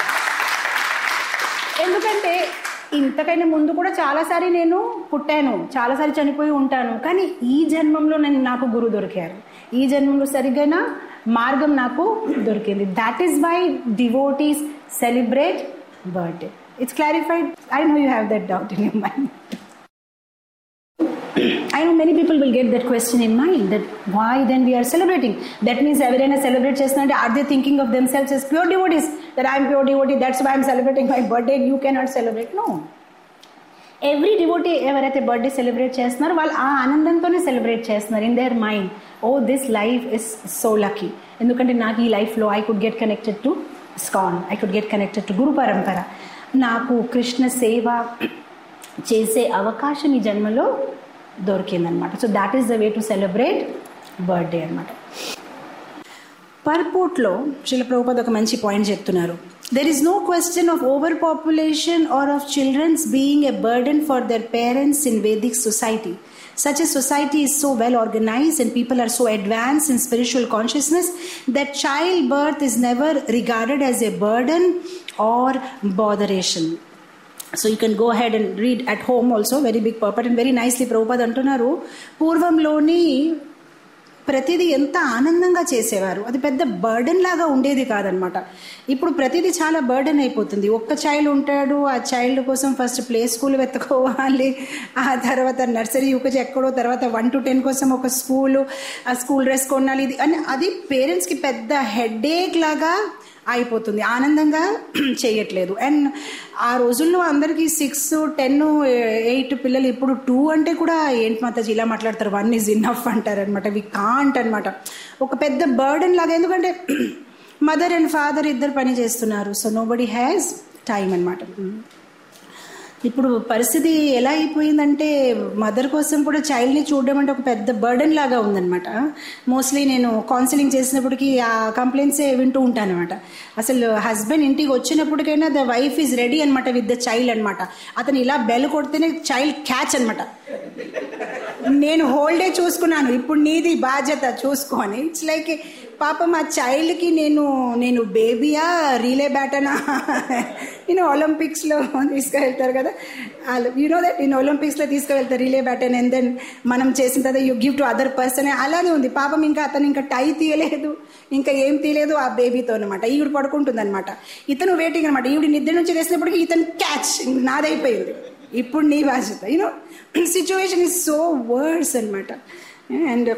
Speaker 1: ఎందుకంటే ఇంతకైనా ముందు కూడా చాలాసారి నేను పుట్టాను చాలాసారి చనిపోయి ఉంటాను కానీ ఈ జన్మంలో నేను నాకు గురువు దొరికారు ఈ జన్మంలో సరిగైన మార్గం నాకు దొరికింది that is why devotees celebrate birthday it's clarified I know you have that doubt in your mind I know many people will get that question in mind that why then we are celebrating. That means ఎవరైనా celebrate చేస్తున్నట్టే are they thinking of themselves as pure devotees that I'm pure devotee that's why I'm celebrating my birthday you cannot celebrate no every devotee ఎవరైతే birthday celebrate చేస్తున్నారో వాళ్ళు ఆ ఆనందంతోనే celebrate చేస్తున్నారు in their mind oh this life is so lucky ఎందుకంటే నాకు ఈ లైఫ్లో I could get connected to ISKCON I could get connected to guru parampara నాకు కృష్ణ సేవ చేసే అవకాశం ఈ జన్మలో దొరికిందనమాట so that is the way to celebrate birthday అనమాట పర్పోర్ట్లో శిల ప్రభుపద ఒక మంచి పాయింట్ చెప్తున్నారు There is no question of overpopulation or of children's being a burden for their parents in Vedic society. Such a society is so well organized and people are so advanced in spiritual consciousness that childbirth is never regarded as a burden or botheration. So you can go ahead and read at home also very big purport and very nicely Prabhupada అంటున్నారు పూర్వంలోని ప్రతిదీ ఎంత ఆనందంగా చేసేవారు అది పెద్ద burden లాగా ఉండేది కాదనమాట ఇప్పుడు ప్రతిదీ చాలా బర్డెన్ అయిపోతుంది ఒక్క చైల్డ్ ఉంటాడు ఆ చైల్డ్ కోసం ఫస్ట్ ప్లే స్కూల్ వెతుకోవాలి ఆ తర్వాత నర్సరీ యూకేజీ ఎక్కడో తర్వాత వన్ టు టెన్ కోసం ఒక స్కూలు ఆ స్కూల్ డ్రెస్ కొనాలి ఇది అని అది పేరెంట్స్కి పెద్ద హెడేక్ లాగా అయిపోతుంది ఆనందంగా చేయట్లేదు అండ్ ఆ రోజుల్లో అందరికీ సిక్స్ టెన్ ఎయిట్ పిల్లలు ఇప్పుడు టూ అంటే కూడా ఏంటి మాతాజీ ఇలా మాట్లాడతారు వన్ ఈజ్ ఇన్నఫ్ అంటారు అనమాట వి కాంట్ అనమాట ఒక పెద్ద బర్డెన్ లాగా ఎందుకంటే మదర్ అండ్ ఫాదర్ ఇద్దరు పని చేస్తున్నారు so nobody has time అనమాట ఇప్పుడు పరిస్థితి ఎలా అయిపోయిందంటే మదర్ కోసం కూడా చైల్డ్ని చూడడం అంటే ఒక పెద్ద బర్డెన్ లాగా ఉందన్నమాట మోస్ట్లీ నేను కౌన్సిలింగ్ చేసినప్పటికీ ఆ కంప్లైంట్సే వింటూ ఉంటాను అనమాట అసలు హస్బెండ్ ఇంటికి వచ్చినప్పటికైనా ద వైఫ్ ఈజ్ రెడీ అనమాట విత్ ద చైల్డ్ అనమాట అతను ఇలా బెల్ కొడితేనే చైల్డ్ క్యాచ్ అనమాట నేను హోల్డే చూసుకున్నాను ఇప్పుడు నీది బాధ్యత చూసుకొని ఇట్స్ లైక్ పాపం ఆ చైల్డ్కి నేను నేను బేబీయా రీలే బ్యాటనా నేను ఒలింపిక్స్లో తీసుకువెళ్తారు కదా యూ నో దట్ నేను ఒలింపిక్స్లో తీసుకువెళ్తారు రీలే బ్యాటన్ అండ్ దెన్ మనం చేసిన తర్వాత you give to other person అలానే ఉంది పాపం ఇంకా అతను ఇంకా టై తీయలేదు ఇంకా ఏం తీయలేదు ఆ బేబీతో అనమాట ఈవిడ పడుకుంటుంది అనమాట ఇతను వెయిటింగ్ అనమాట ఈవిడ నిద్ర నుంచి వేసినప్పటికీ ఇతను క్యాచ్ నాదైపోయింది ఇప్పుడు నీ బాధ్యత you know situation is so worse అనమాట అండ్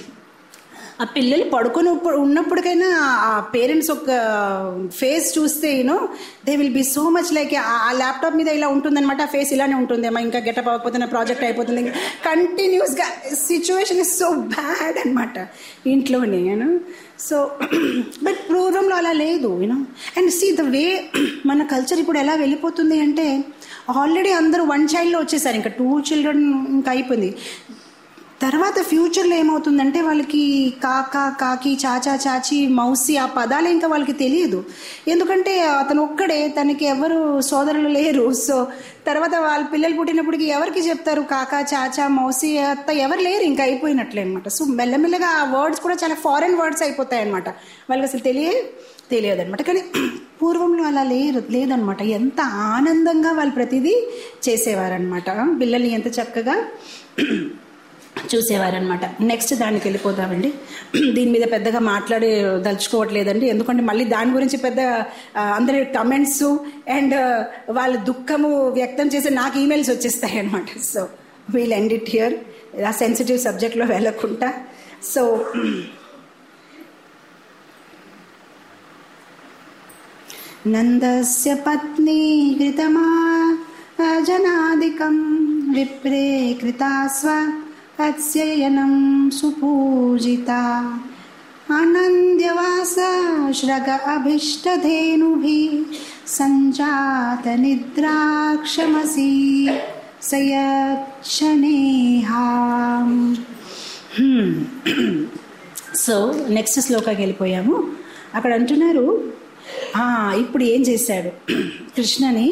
Speaker 1: ఆ పిల్లలు పడుకొని ఉన్నప్పటికైనా ఆ పేరెంట్స్ ఒక ఫేస్ చూస్తే you know they will be so much like ఆ ల్యాప్టాప్ మీద ఇలా ఉంటుందన్నమాట ఆ ఫేస్ ఇలానే ఉంటుంది అమ్మా ఇంకా గెటప్ అవ్వకపోతున్న ప్రాజెక్ట్ అయిపోతుంది కంటిన్యూస్గా సిచ్యువేషన్ ఇస్ సో బ్యాడ్ అనమాట ఇంట్లోనే యూనో సో బట్ పూర్వంలో అలా లేదు you know and see the way మన కల్చర్ ఇప్పుడు ఎలా వెళ్ళిపోతుంది అంటే ఆల్రెడీ అందరూ వన్ చైల్డ్లో వచ్చేసారు ఇంకా టూ చిల్డ్రన్ ఇంకా అయిపోయింది తర్వాత ఫ్యూచర్లో ఏమవుతుందంటే వాళ్ళకి కాకా కాకి చాచా చాచి మౌసి ఆ పదాలు ఇంకా వాళ్ళకి తెలియదు ఎందుకంటే అతను ఒక్కడే తనకి ఎవరు సోదరులు లేరు సో తర్వాత వాళ్ళ పిల్లలు పుట్టినప్పటికి ఎవరికి చెప్తారు కాకా చాచా మౌసి అత్త ఎవరు లేరు ఇంకా అయిపోయినట్లే అనమాట సో మెల్లమెల్లగా ఆ వర్డ్స్ కూడా చాలా ఫారెన్ వర్డ్స్ అయిపోతాయి అనమాట వాళ్ళకి అసలు తెలియ తెలియదన్నమాట కానీ పూర్వంలో అలా లేరు లేదనమాట ఎంత ఆనందంగా వాళ్ళు ప్రతిదీ చేసేవారనమాట పిల్లల్ని ఎంత చక్కగా చూసేవారనమాట నెక్స్ట్ దానికి వెళ్ళిపోతామండి దీని మీద పెద్దగా మాట్లాడి దలుచుకోవట్లేదండి ఎందుకంటే మళ్ళీ దాని గురించి పెద్ద అందరి కమెంట్స్ అండ్ వాళ్ళ దుఃఖము వ్యక్తం చేసి నాకు ఈమెయిల్స్ వచ్చేస్తాయి అనమాట so we'll end it here ఆ సెన్సిటివ్ సబ్జెక్ట్లో వెళ్ళకుండా సో నందస్య పత్ని కృతమా జనాదికం విప్రే కృతాస్వ అత్స్యయనం సుపూజితా ఆనంద్యవాస శ్రగ అభిష్టధేనుభి సంజాత నిద్రాక్షమసి సయక్షణేహాం సో నెక్స్ట్ శ్లోకాకి వెళ్ళిపోయాము అక్కడ అంటున్నారు ఇప్పుడు ఏం చేశాడు కృష్ణని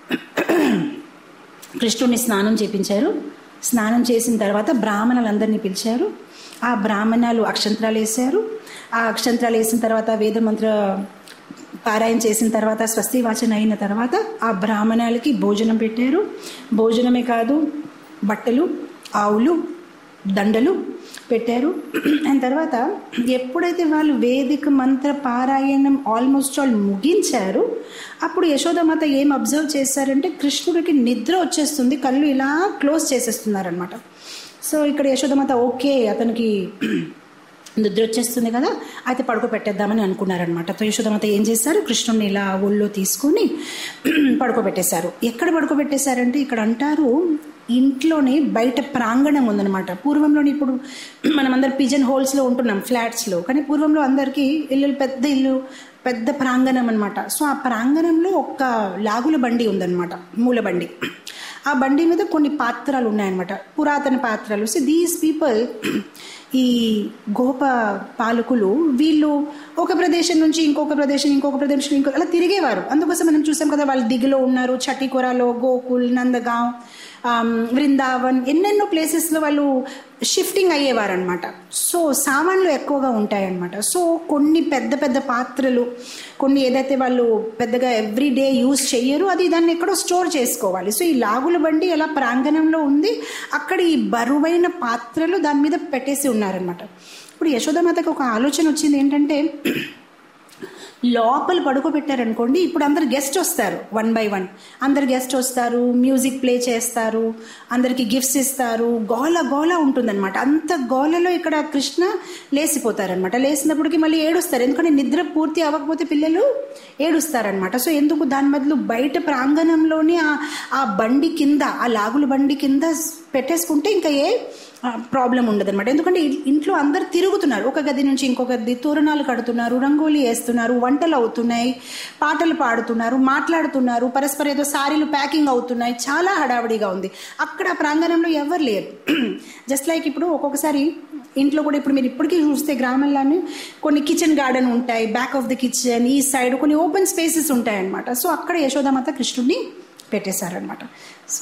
Speaker 1: కృష్ణుడిని స్నానం చేపించారు స్నానం చేసిన తర్వాత బ్రాహ్మణులందరినీ పిలిచారు ఆ బ్రాహ్మణాలు అక్షంత్రాలు వేశారు ఆ అక్షంత్రాలు వేసిన తర్వాత వేదమంత్ర పారాయణ చేసిన తర్వాత స్వస్తి వాచన అయిన తర్వాత ఆ బ్రాహ్మణాలకి భోజనం పెట్టారు భోజనమే కాదు బట్టలు ఆవులు దండలు పెట్టారు అండ్ తర్వాత ఎప్పుడైతే వాళ్ళు వేదిక మంత్ర పారాయణం ఆల్మోస్ట్ ఆల్ ముగించారు అప్పుడు యశోదమాత ఏం అబ్జర్వ్ చేశారంటే కృష్ణుడికి నిద్ర వచ్చేస్తుంది కళ్ళు ఇలా క్లోజ్ చేసేస్తున్నారనమాట సో ఇక్కడ యశోదమాత ఓకే అతనికి నిద్ర వచ్చేస్తుంది కదా అయితే పడుకోబెట్టేద్దామని అనుకున్నారనమాట సో యశోదమాత ఏం చేశారు కృష్ణుడిని ఇలా ఒళ్ళో తీసుకొని పడుకోబెట్టేశారు ఎక్కడ పడుకోబెట్టేశారంటే ఇక్కడ అంటారు ఇంట్లోనే బయట ప్రాంగణం ఉందన్నమాట పూర్వంలోని ఇప్పుడు మనం అందరు పిజన్ హోల్స్లో ఉంటున్నాం ఫ్లాట్స్లో కానీ పూర్వంలో అందరికీ ఇల్లు పెద్ద ఇల్లు పెద్ద ప్రాంగణం అనమాట సో ఆ ప్రాంగణంలో ఒక్క లాగుల బండి ఉందన్నమాట మూల బండి ఆ బండి మీద కొన్ని పాత్రలు ఉన్నాయన్నమాట పురాతన పాత్రలు సో దీస్ పీపుల్ ఈ గోప పాలకులు వీళ్ళు ఒక ప్రదేశం నుంచి ఇంకొక ప్రదేశం ఇంకొక ప్రదేశం ఇంకొక అలా తిరిగేవారు అందుకోసం మనం చూసాం కదా వాళ్ళు దిగులో ఉన్నారు చటికొరాలో గోకుల్ నందగాం వృందావన్ ఎన్నెన్నో ప్లేసెస్లో వాళ్ళు షిఫ్టింగ్ అయ్యేవారు అనమాట సో సామాన్లు ఎక్కువగా ఉంటాయన్నమాట సో కొన్ని పెద్ద పెద్ద పాత్రలు కొన్ని ఏదైతే వాళ్ళు పెద్దగా ఎవ్రీ డే యూజ్ చెయ్యరు అది దాన్ని ఎక్కడో స్టోర్ చేసుకోవాలి సో ఈ లాగుల బండి ఎలా ప్రాంగణంలో ఉంది అక్కడ ఈ బరువైన పాత్రలు దాని మీద పెట్టేసి ఉన్నారనమాట ఇప్పుడు యశోదమాతకు ఒక ఆలోచన వచ్చింది ఏంటంటే లోపల పడుకోబెట్టారనుకోండి ఇప్పుడు అందరు గెస్ట్ వస్తారు వన్ బై వన్ అందరు గెస్ట్ వస్తారు మ్యూజిక్ ప్లే చేస్తారు అందరికి గిఫ్ట్స్ ఇస్తారు గోల గోల ఉంటుందన్నమాట అంత గోలలో ఇక్కడ కృష్ణ లేసిపోతారనమాట లేసినప్పటికీ మళ్ళీ ఏడుస్తారు ఎందుకంటే నిద్ర పూర్తి అవ్వకపోతే పిల్లలు ఏడుస్తారనమాట సో ఎందుకు దాని బదులు బయట ప్రాంగణంలోనే ఆ బండి కింద ఆ లాగుల బండి కింద పెట్టేసుకుంటే ఇంకా ఏ ప్రాబ్లం ఉండదు అనమాట ఎందుకంటే ఇంట్లో అందరు తిరుగుతున్నారు ఒక గది నుంచి ఇంకొక గది తోరణాలు కడుతున్నారు రంగోలీ వేస్తున్నారు వంటలు అవుతున్నాయి పాటలు పాడుతున్నారు మాట్లాడుతున్నారు పరస్పర ఏదో సారీలు ప్యాకింగ్ అవుతున్నాయి చాలా హడావిడిగా ఉంది అక్కడ ప్రాంగణంలో ఎవరు లేరు జస్ట్ లైక్ ఇప్పుడు ఒక్కొక్కసారి ఇంట్లో కూడా ఇప్పుడు మీరు ఇప్పటికీ చూస్తే గ్రామంలోనే కొన్ని కిచెన్ గార్డెన్ ఉంటాయి బ్యాక్ ఆఫ్ ద కిచెన్ ఈ సైడ్ కొన్ని ఓపెన్ స్పేసెస్ ఉంటాయి అనమాట సో అక్కడ యశోదామాత కృష్ణుడిని పెట్టేశారనమాట సో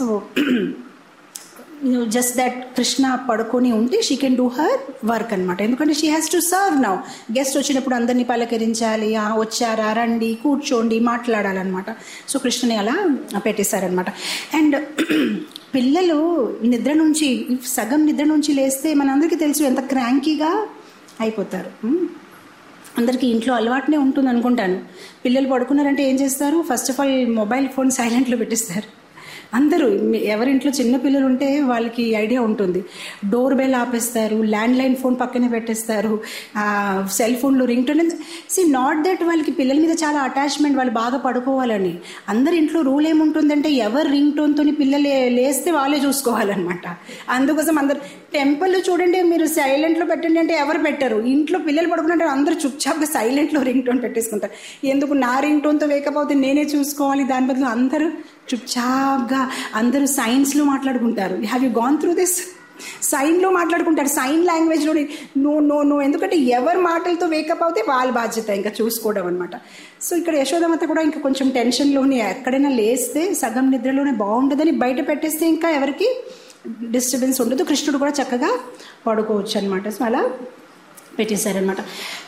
Speaker 1: జస్ట్ దట్ కృష్ణ పడుకొని ఉంటే she can do her work అనమాట ఎందుకంటే she has to serve now guest వచ్చినప్పుడు అందరినీ పలకరించాలి వచ్చారా రండి కూర్చోండి మాట్లాడాలన్నమాట సో కృష్ణని అలా పెట్టేశారనమాట అండ్ పిల్లలు నిద్ర నుంచి సగం నిద్ర నుంచి లేస్తే మనందరికీ తెలుసు ఎంత క్రాంకీగా అయిపోతారు అందరికీ ఇంట్లో అలవాటునే ఉంటుంది అనుకుంటాను పిల్లలు పడుకున్నారంటే ఏం చేస్తారు first of all mobile phone సైలెంట్లో పెట్టిస్తారు అందరూ ఎవరింట్లో చిన్న పిల్లలు ఉంటే వాళ్ళకి ఐడియా ఉంటుంది డోర్ బెల్ ఆపేస్తారు ల్యాండ్ లైన్ ఫోన్ పక్కనే పెట్టేస్తారు సెల్ ఫోన్లో ringtone see not that వాళ్ళకి పిల్లల మీద చాలా అటాచ్మెంట్ వాళ్ళు బాగా పడుకోవాలని అందరి ఇంట్లో రూల్ ఏముంటుందంటే ఎవరు రింగ్ టోన్తో పిల్లలు లేస్తే వాళ్ళే చూసుకోవాలన్నమాట అందుకోసం అందరు టెంపుల్ చూడండి మీరు సైలెంట్లో పెట్టండి అంటే ఎవరు పెట్టరు ఇంట్లో పిల్లలు పడుకుంటే అందరూ చుప్చాప్గా సైలెంట్లో రింగ్ టోన్ పెట్టేసుకుంటారు ఎందుకు నా రింగ్ టోన్తో వేకపోతే నేనే చూసుకోవాలి దాని బదులు అందరూ చుప్చాప్గా అందరూ సైన్స్లో మాట్లాడుకుంటారు have you gone through this సైన్లో మాట్లాడుకుంటారు సైన్ లాంగ్వేజ్లో నో నో నో ఎందుకంటే ఎవరి మాటలతో వేకప్ అవుతే వాళ్ళ బాధ్యత ఇంకా చూసుకోవడం అనమాట సో ఇక్కడ యశోదమాత కూడా ఇంకా కొంచెం టెన్షన్లోనే ఎక్కడైనా లేస్తే సగం నిద్రలోనే బాగుంటుందని బయట పెట్టేస్తే ఇంకా ఎవరికి డిస్టర్బెన్స్ ఉండదు కృష్ణుడు కూడా చక్కగా పడుకోవచ్చు అనమాట సో అలా పెట్టేశారనమాట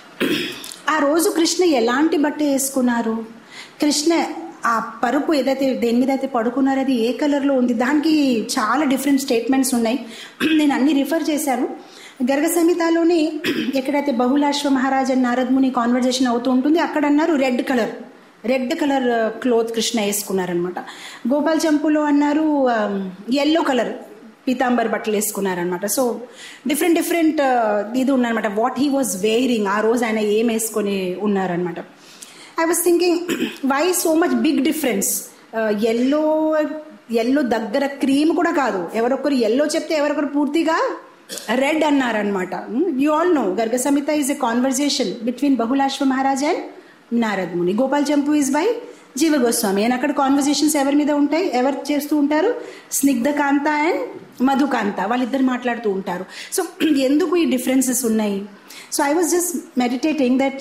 Speaker 1: ఆ రోజు కృష్ణ ఎలాంటి బట్ట వేసుకున్నారు కృష్ణ ఆ పరుపు ఏదైతే దేని మీద అయితే పడుకున్నారో అది ఏ కలర్లో ఉంది దానికి చాలా డిఫరెంట్ స్టేట్మెంట్స్ ఉన్నాయి నేను అన్ని రిఫర్ చేశాను గర్గ సంహితలోని ఎక్కడైతే బహుళాశ్వ మహారాజ్ అండ్ నారద్ ముని కాన్వర్జేషన్ అవుతూ ఉంటుంది అక్కడ అన్నారు red colour red colour cloth Krishna వేసుకున్నారనమాట గోపాల్ చంపులో అన్నారు ఎల్లో కలర్ పీతాంబర్ బట్టలు వేసుకున్నారనమాట సో డిఫరెంట్ డిఫరెంట్ ఇది ఉన్నారనమాట వాట్ హీ వాజ్ వేరింగ్ ఆ రోజు ఆయన ఏం వేసుకొని ఉన్నారనమాట I was thinking why so much big difference yellow yellow దగ్గర క్రీమ్ కూడా కాదు ఎవరొకరు ఎల్లో చెప్తే ఎవరొకరు పూర్తిగా రెడ్ అన్నారనమాట you all know Garga Samhita is a conversation between Bahulashva Maharaj and Narad Muni Gopal చంపు ఈజ్ బై జీవ గోస్వామి అండ్ అక్కడ కాన్వర్జేషన్స్ ఎవరి మీద ఉంటాయి ఎవరు చేస్తూ ఉంటారు స్నిగ్ధకాంత అండ్ మధుకాంత వాళ్ళిద్దరు మాట్లాడుతూ ఉంటారు సో ఎందుకు ఈ డిఫరెన్సెస్ ఉన్నాయి so I was just meditating that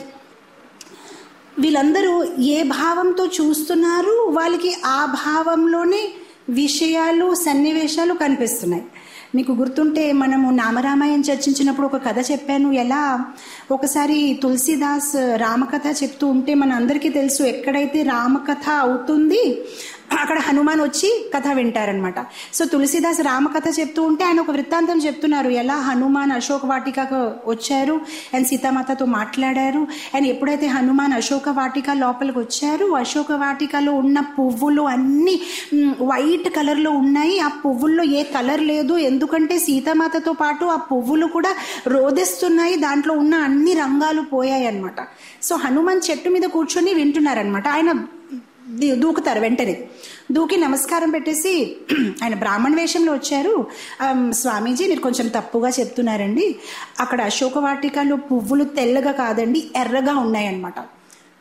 Speaker 1: వీళ్ళందరూ ఏ భావంతో చూస్తున్నారు వాళ్ళకి ఆ భావంలోనే విషయాలు సన్నివేశాలు కనిపిస్తున్నాయి మీకు గుర్తుంటే మనము నామరామాయణ చర్చించినప్పుడు ఒక కథ చెప్పాను ఎలా ఒకసారి తులసిదాస్ రామకథ చెప్తూ ఉంటే మన అందరికీ తెలుసు ఎక్కడైతే రామకథ అవుతుంది అక్కడ హనుమాన్ వచ్చి కథ వింటారనమాట సో తులసిదాస్ రామకథ చెప్తూ ఉంటే ఆయన ఒక వృత్తాంతం చెప్తున్నారు ఎలా హనుమాన్ అశోక వాటికకు వచ్చారు అండ్ సీతామాతతో మాట్లాడారు అండ్ ఎప్పుడైతే హనుమాన్ అశోక వాటిక లోపలికి వచ్చారు అశోక వాటికలో ఉన్న పువ్వులు అన్నీ వైట్ కలర్లో ఉన్నాయి ఆ పువ్వుల్లో ఏ కలర్ లేదు ఎందుకంటే సీతామాతతో పాటు ఆ పువ్వులు కూడా రోదిస్తున్నాయి దాంట్లో ఉన్న అన్ని రంగాలు పోయాయి అనమాట సో హనుమాన్ చెట్టు మీద కూర్చొని వింటున్నారనమాట ఆయన దూకుతారు వెంటనే దూకి నమస్కారం పెట్టేసి ఆయన బ్రాహ్మణ వేషంలో వచ్చారు స్వామీజీ మీరు కొంచెం తప్పుగా చెప్తున్నారండి అక్కడ అశోక వాటికలో పువ్వులు తెల్లగా కాదండి ఎర్రగా ఉన్నాయన్నమాట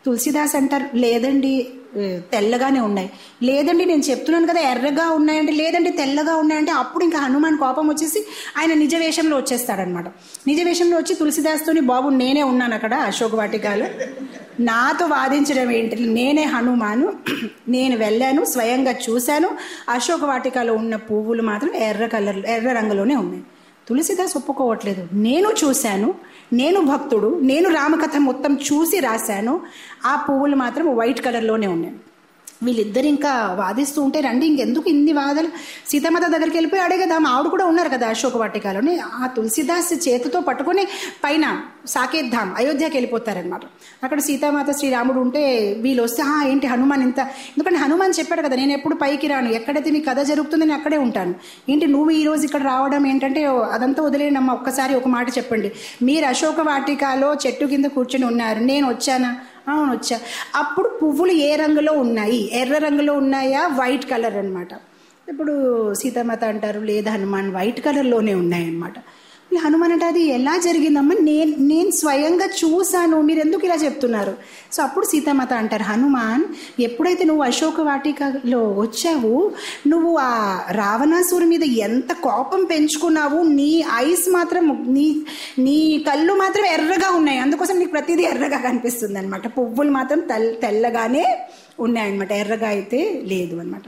Speaker 1: తులసిదాస్ అంటారు లేదండి ఏ, తెల్లగానే ఉన్నాయి లేదండి నేను చెప్తున్నాను కదా ఎర్రగా ఉన్నాయంటే లేదండి తెల్లగా ఉన్నాయంటే అప్పుడు ఇంకా హనుమాన్ కోపం వచ్చేసి ఆయన నిజ వేషంలో వచ్చేస్తాడనమాట నిజ వేషంలో వచ్చి తులసిదాస్తోని బాబు నేనే ఉన్నాను అక్కడ అశోక్ వాటికాలో నాతో వాదించడం ఏంటి నేనే హనుమాను నేను వెళ్ళాను స్వయంగా చూశాను అశోక వాటికలో ఉన్న పువ్వులు మాత్రం ఎర్ర కలర్ ఎర్ర రంగులోనే ఉన్నాయి తులసిదాస్ ఒప్పుకోవట్లేదు నేను చూశాను నేను భక్తుడు నేను రామకథ మొత్తం చూసి రాశాను ఆ పువ్వులు మాత్రం వైట్ కలర్లోనే ఉన్నాయి వీళ్ళిద్దరు ఇంకా వాదిస్తూ ఉంటే రండి ఇంకెందుకు ఇన్ని వాదలు సీతామాత దగ్గరికి వెళ్ళిపోయి అడగదాం ఆవిడ కూడా ఉన్నారు కదా అశోక వాటికాలోని ఆ తులసిదాస్ చేతితో పట్టుకొని పైన సాకేద్దాం అయోధ్యకి వెళ్ళిపోతారనమాట అక్కడ సీతామాత శ్రీరాముడు ఉంటే వీళ్ళు వస్తే "ఆ, ఏంటి హనుమాన్ ఇంత ఎందుకంటే హనుమాన్ చెప్పాడు కదా నేను ఎప్పుడు పైకి రాను ఎక్కడైతే మీ కథ జరుగుతుంది నేను అక్కడే ఉంటాను ఏంటి నువ్వు ఈ రోజు ఇక్కడ రావడం ఏంటంటే "ఓ, అదంతా వదిలేయండి అమ్మ ఒక్కసారి ఒక మాట చెప్పండి మీరు అశోక వాటికాలో చెట్టు కింద కూర్చొని ఉన్నారు నేను వచ్చానా అవును వచ్చా అప్పుడు పువ్వులు ఏ రంగులో ఉన్నాయి ఎర్ర రంగులో ఉన్నాయా వైట్ కలర్ అన్నమాట ఇప్పుడు సీతామాత అంటారు లేదా హనుమాన్ వైట్ కలర్లోనే ఉన్నాయన్నమాట ఈ హనుమాన్ అంటే అది ఎలా జరిగిందమ్మా నేను నేను స్వయంగా చూశాను మీరు ఎందుకు ఇలా చెప్తున్నారు సో అప్పుడు సీతామాత అంటారు హనుమాన్ ఎప్పుడైతే నువ్వు అశోక వాటికలో వచ్చావు నువ్వు ఆ రావణాసురు మీద ఎంత కోపం పెంచుకున్నావు నీ ఐస్ మాత్రం నీ నీ కళ్ళు మాత్రం ఎర్రగా ఉన్నాయి అందుకోసం నీకు ప్రతిదీ ఎర్రగా కనిపిస్తుంది అనమాట పువ్వులు మాత్రం తెల్ తెల్లగానే ఉన్నాయన్నమాట ఎర్రగా అయితే లేదు అనమాట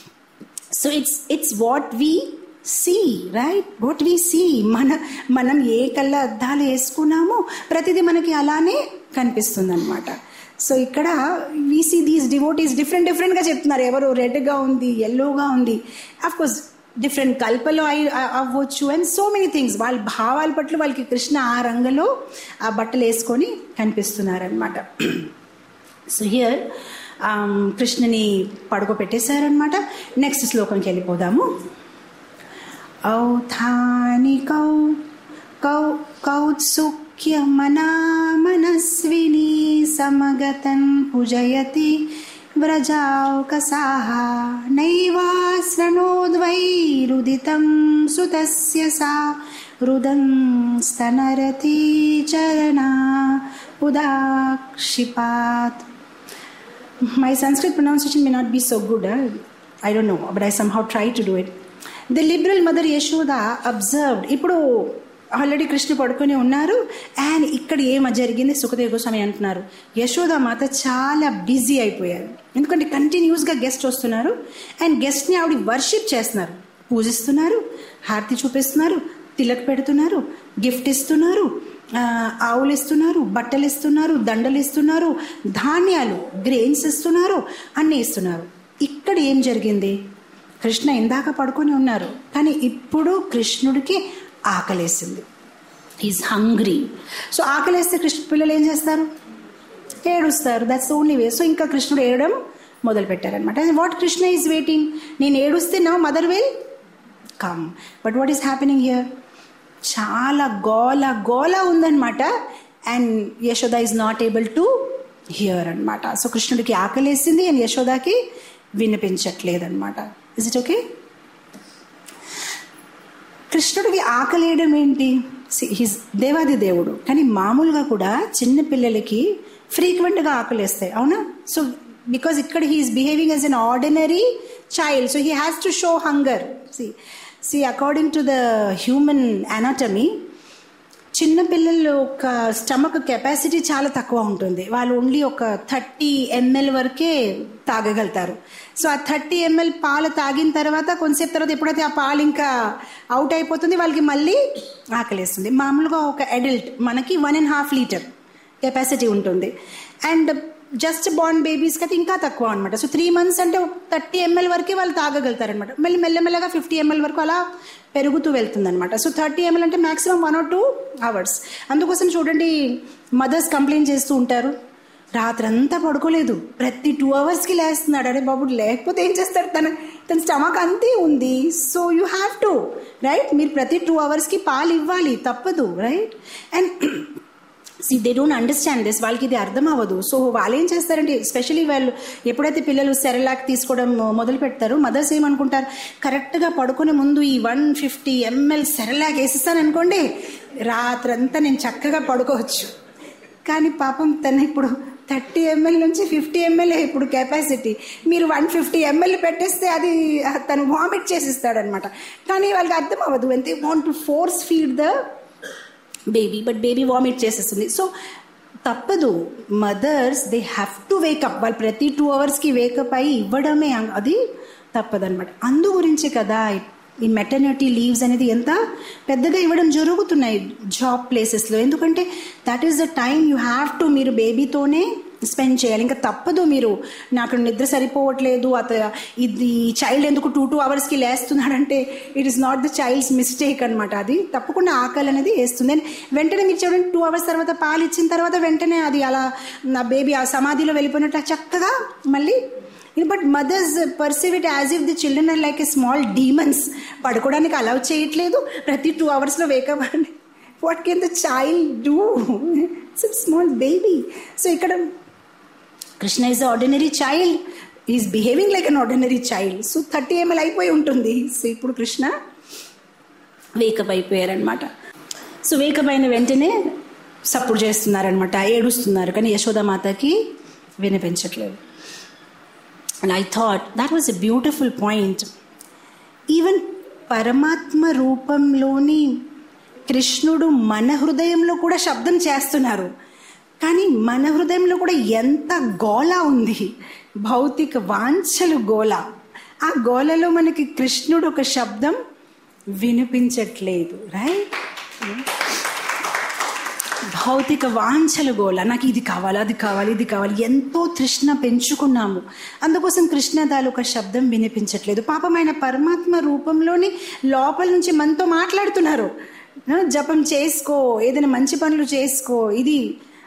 Speaker 1: so it's it's what we see right what we see మన మనం ఏ కళ్ళ అద్దాలు వేసుకున్నామో ప్రతిదీ మనకి అలానే కనిపిస్తుంది అనమాట సో ఇక్కడ we see these devotees different డిఫరెంట్గా చెప్తున్నారు ఎవరు రెడ్గా ఉంది ఎల్లోగా ఉంది అఫ్ కోర్స్ డిఫరెంట్ కల్పలో అయి అవ్వచ్చు అండ్ సో మెనీ థింగ్స్ వాళ్ళ భావాల పట్ల వాళ్ళకి కృష్ణ ఆ రంగులో ఆ బట్టలు వేసుకొని కనిపిస్తున్నారనమాట సో హియర్ కృష్ణని పడుకోబెట్టేశారనమాట నెక్స్ట్ శ్లోకంకి వెళ్ళిపోదాము ఔథానికౌ కౌ కౌత్సుక్యమనా మనస్విని సమగతన్ పూజయతి వ్రజాౌకసాः నైవాశ్రణోద్వైరుదితం సుతస్య సా రుదం స్తనరతి చరణా ఉదాక్షిపాత్ my Sanskrit pronunciation may not be so good. eh? I don't know, but I somehow try to do it. The liberal mother Yashoda observed. ఇప్పుడు ఆల్రెడీ కృష్ణ పడుకొని ఉన్నారు అండ్ ఇక్కడ ఏమ జరిగింది సుఖదేవ్ గోస్వామి అంటున్నారు యశోద మాత చాలా బిజీ అయిపోయారు ఎందుకంటే కంటిన్యూస్గా గెస్ట్ వస్తున్నారు అండ్ గెస్ట్ని ఆవిడ వర్షిప్ చేస్తున్నారు పూజిస్తున్నారు హారతి చూపిస్తున్నారు తిలక్ పెడుతున్నారు గిఫ్ట్ ఇస్తున్నారు ఆ, ఆవులు ఇస్తున్నారు బట్టలు ఇస్తున్నారు దండలు ఇస్తున్నారు ధాన్యాలు గ్రెయిన్స్ ఇస్తున్నారు అన్నీ ఇస్తున్నారు ఇక్కడ ఏం జరిగింది కృష్ణ ఇందాక పడుకొని ఉన్నారు కానీ ఇప్పుడు కృష్ణుడికి ఆకలేసింది ఈజ్ హంగ్రీ సో ఆకలేస్తే కృష్ణ పిల్లలు ఏం చేస్తారు ఏడుస్తారు దట్స్ ఓన్లీ వే సో ఇంకా కృష్ణుడు ఏడడం మొదలు పెట్టారనమాట వాట్ కృష్ణ ఈజ్ వెయిటింగ్ నేను ఏడుస్తే నా mother will come but what is happening here చాలా గోల గోల ఉందన్నమాట and Yashoda is not able to hear అనమాట సో కృష్ణుడికి ఆకలేసింది అండ్ యశోదాకి వినిపించట్లేదన్నమాట ఇస్ ఇట్ ఓకే కృష్ణుడికి ఆకలేయడం ఏంటి హిస్ దేవాది దేవుడు కానీ మామూలుగా కూడా చిన్న పిల్లలకి ఫ్రీక్వెంట్గా ఆకలేస్తాయి అవునా సో బికాజ్ ఇక్కడ he is behaving as an ordinary child so he has to show hunger see see according to the human anatomy చిన్న పిల్లలు ఒక స్టమక్ కెపాసిటీ చాలా తక్కువ ఉంటుంది వాళ్ళు ఓన్లీ ఒక థర్టీ ఎంఎల్ వరకే తాగగలుగుతారు సో ఆ థర్టీ ఎంఎల్ పాలు తాగిన తర్వాత కొంతసేపు తర్వాత ఎప్పుడైతే ఆ పాలు ఇంకా అవుట్ అయిపోతుంది వాళ్ళకి మళ్ళీ ఆకలేస్తుంది మామూలుగా ఒక అడల్ట్ మనకి one and half litre capacity ఉంటుంది అండ్ జస్ట్ బార్న్ బేబీస్కి అయితే ఇంకా తక్కువ అనమాట సో త్రీ మంత్స్ అంటే థర్టీ ఎంఎల్ వరకే వాళ్ళు తాగగలుగుతారనమాట మళ్ళీ మెల్లమెల్లగా ఫిఫ్టీ ఎంఎల్ వరకు అలా పెరుగుతూ వెళ్తుంది అనమాట సో థర్టీ ఎంఎల్ అంటే maximum one or two hours అందుకోసం చూడండి మదర్స్ కంప్లైంట్ చేస్తూ ఉంటారు రాత్రంతా పడుకోలేదు ప్రతి టూ అవర్స్కి లేస్తున్నాడు అరే బాబు లేకపోతే ఏం చేస్తాడు తన తన స్టమక్ అంతే ఉంది so you have to right మీరు ప్రతి టూ అవర్స్కి పాలు ఇవ్వాలి తప్పదు right and see they don't understand this వాళ్ళకి ఇది అర్థం అవ్వదు సో వాళ్ళు ఏం చేస్తారంటే ఎస్పెషలీ వాళ్ళు ఎప్పుడైతే పిల్లలు సెరలాక్ తీసుకోవడం మొదలు పెడతారో మదర్స్ ఏమనుకుంటారు కరెక్ట్గా పడుకునే ముందు ఈ వన్ ఫిఫ్టీ ఎంఎల్ సెరలాక్ వేసిస్తాను అనుకోండి రాత్రంతా నేను చక్కగా పడుకోవచ్చు కానీ పాపం తన ఇప్పుడు థర్టీ ఎంఎల్ నుంచి ఫిఫ్టీ ఎంఎల్ ఇప్పుడు కెపాసిటీ మీరు వన్ ఫిఫ్టీ ఎంఎల్ పెట్టేస్తే అది తను వామిట్ చేసిస్తాడనమాట కానీ వాళ్ళకి అర్థం అవ్వదు when they want to force feed the baby but baby vomit చేసేస్తుంది సో తప్పదు mothers they have to wake up వాళ్ళు ప్రతి టూ అవర్స్కి వేకప్ అయ్యి ఇవ్వడమే అది తప్పదనమాట అందు గురించి కదా ఈ మెటర్నిటీ లీవ్స్ అనేది ఎంత పెద్దగా ఇవ్వడం జరుగుతున్నాయి జాబ్ ప్లేసెస్లో ఎందుకంటే that is the time you have to మీరు బేబీతోనే స్పెండ్ చేయాలి ఇంకా తప్పదు మీరు నాకు నిద్ర సరిపోవట్లేదు అత ఇది చైల్డ్ ఎందుకు టూ టూ అవర్స్కి లేస్తున్నాడంటే it is not the child's mistake అనమాట అది తప్పకుండా ఆకలి అనేది వేస్తుంది వెంటనే మీరు చూడండి టూ అవర్స్ తర్వాత పాలు ఇచ్చిన తర్వాత వెంటనే అది అలా నా బేబీ ఆ సమాధిలో వెళ్ళిపోయినట్టు చక్కగా మళ్ళీ but mothers perceive it as if the children are like a small demons పడుకోవడానికి అలౌ చేయట్లేదు ప్రతి టూ అవర్స్లో వేకప్ అండి what can the child do it's small baby so ఇక్కడ Krishna is ordinary child is behaving like an ordinary child so thirty ML అయిపోయి ఉంటుంది so ఇప్పుడు కృష్ణ వేకప్ అయిపోయారనమాట సో వేకప్ అయిన వెంటనే సపోర్ట్ చేస్తున్నారనమాట ఏడుస్తున్నారు కానీ యశోదామాతకి వినిపించట్లేదు and I thought that was a beautiful point even పరమాత్మ రూపంలోని కృష్ణుడు మన హృదయంలో కూడా శబ్దం చేస్తున్నారు కానీ మన హృదయంలో కూడా ఎంత గోల ఉంది భౌతిక వాంఛలు గోల ఆ గోలలో మనకి కృష్ణుడు ఒక శబ్దం వినిపించట్లేదు రైట్ భౌతిక వాంఛలు గోల నాకు ఇది కావాలి అది కావాలి ఇది కావాలి ఎంతో తృష్ణ పెంచుకున్నాము అందుకోసం కృష్ణదాలు ఒక శబ్దం వినిపించట్లేదు పాపమైన పరమాత్మ రూపంలోని లోపల నుంచి మనతో మాట్లాడుతున్నారు జపం చేసుకో ఏదైనా మంచి పనులు చేసుకో ఇది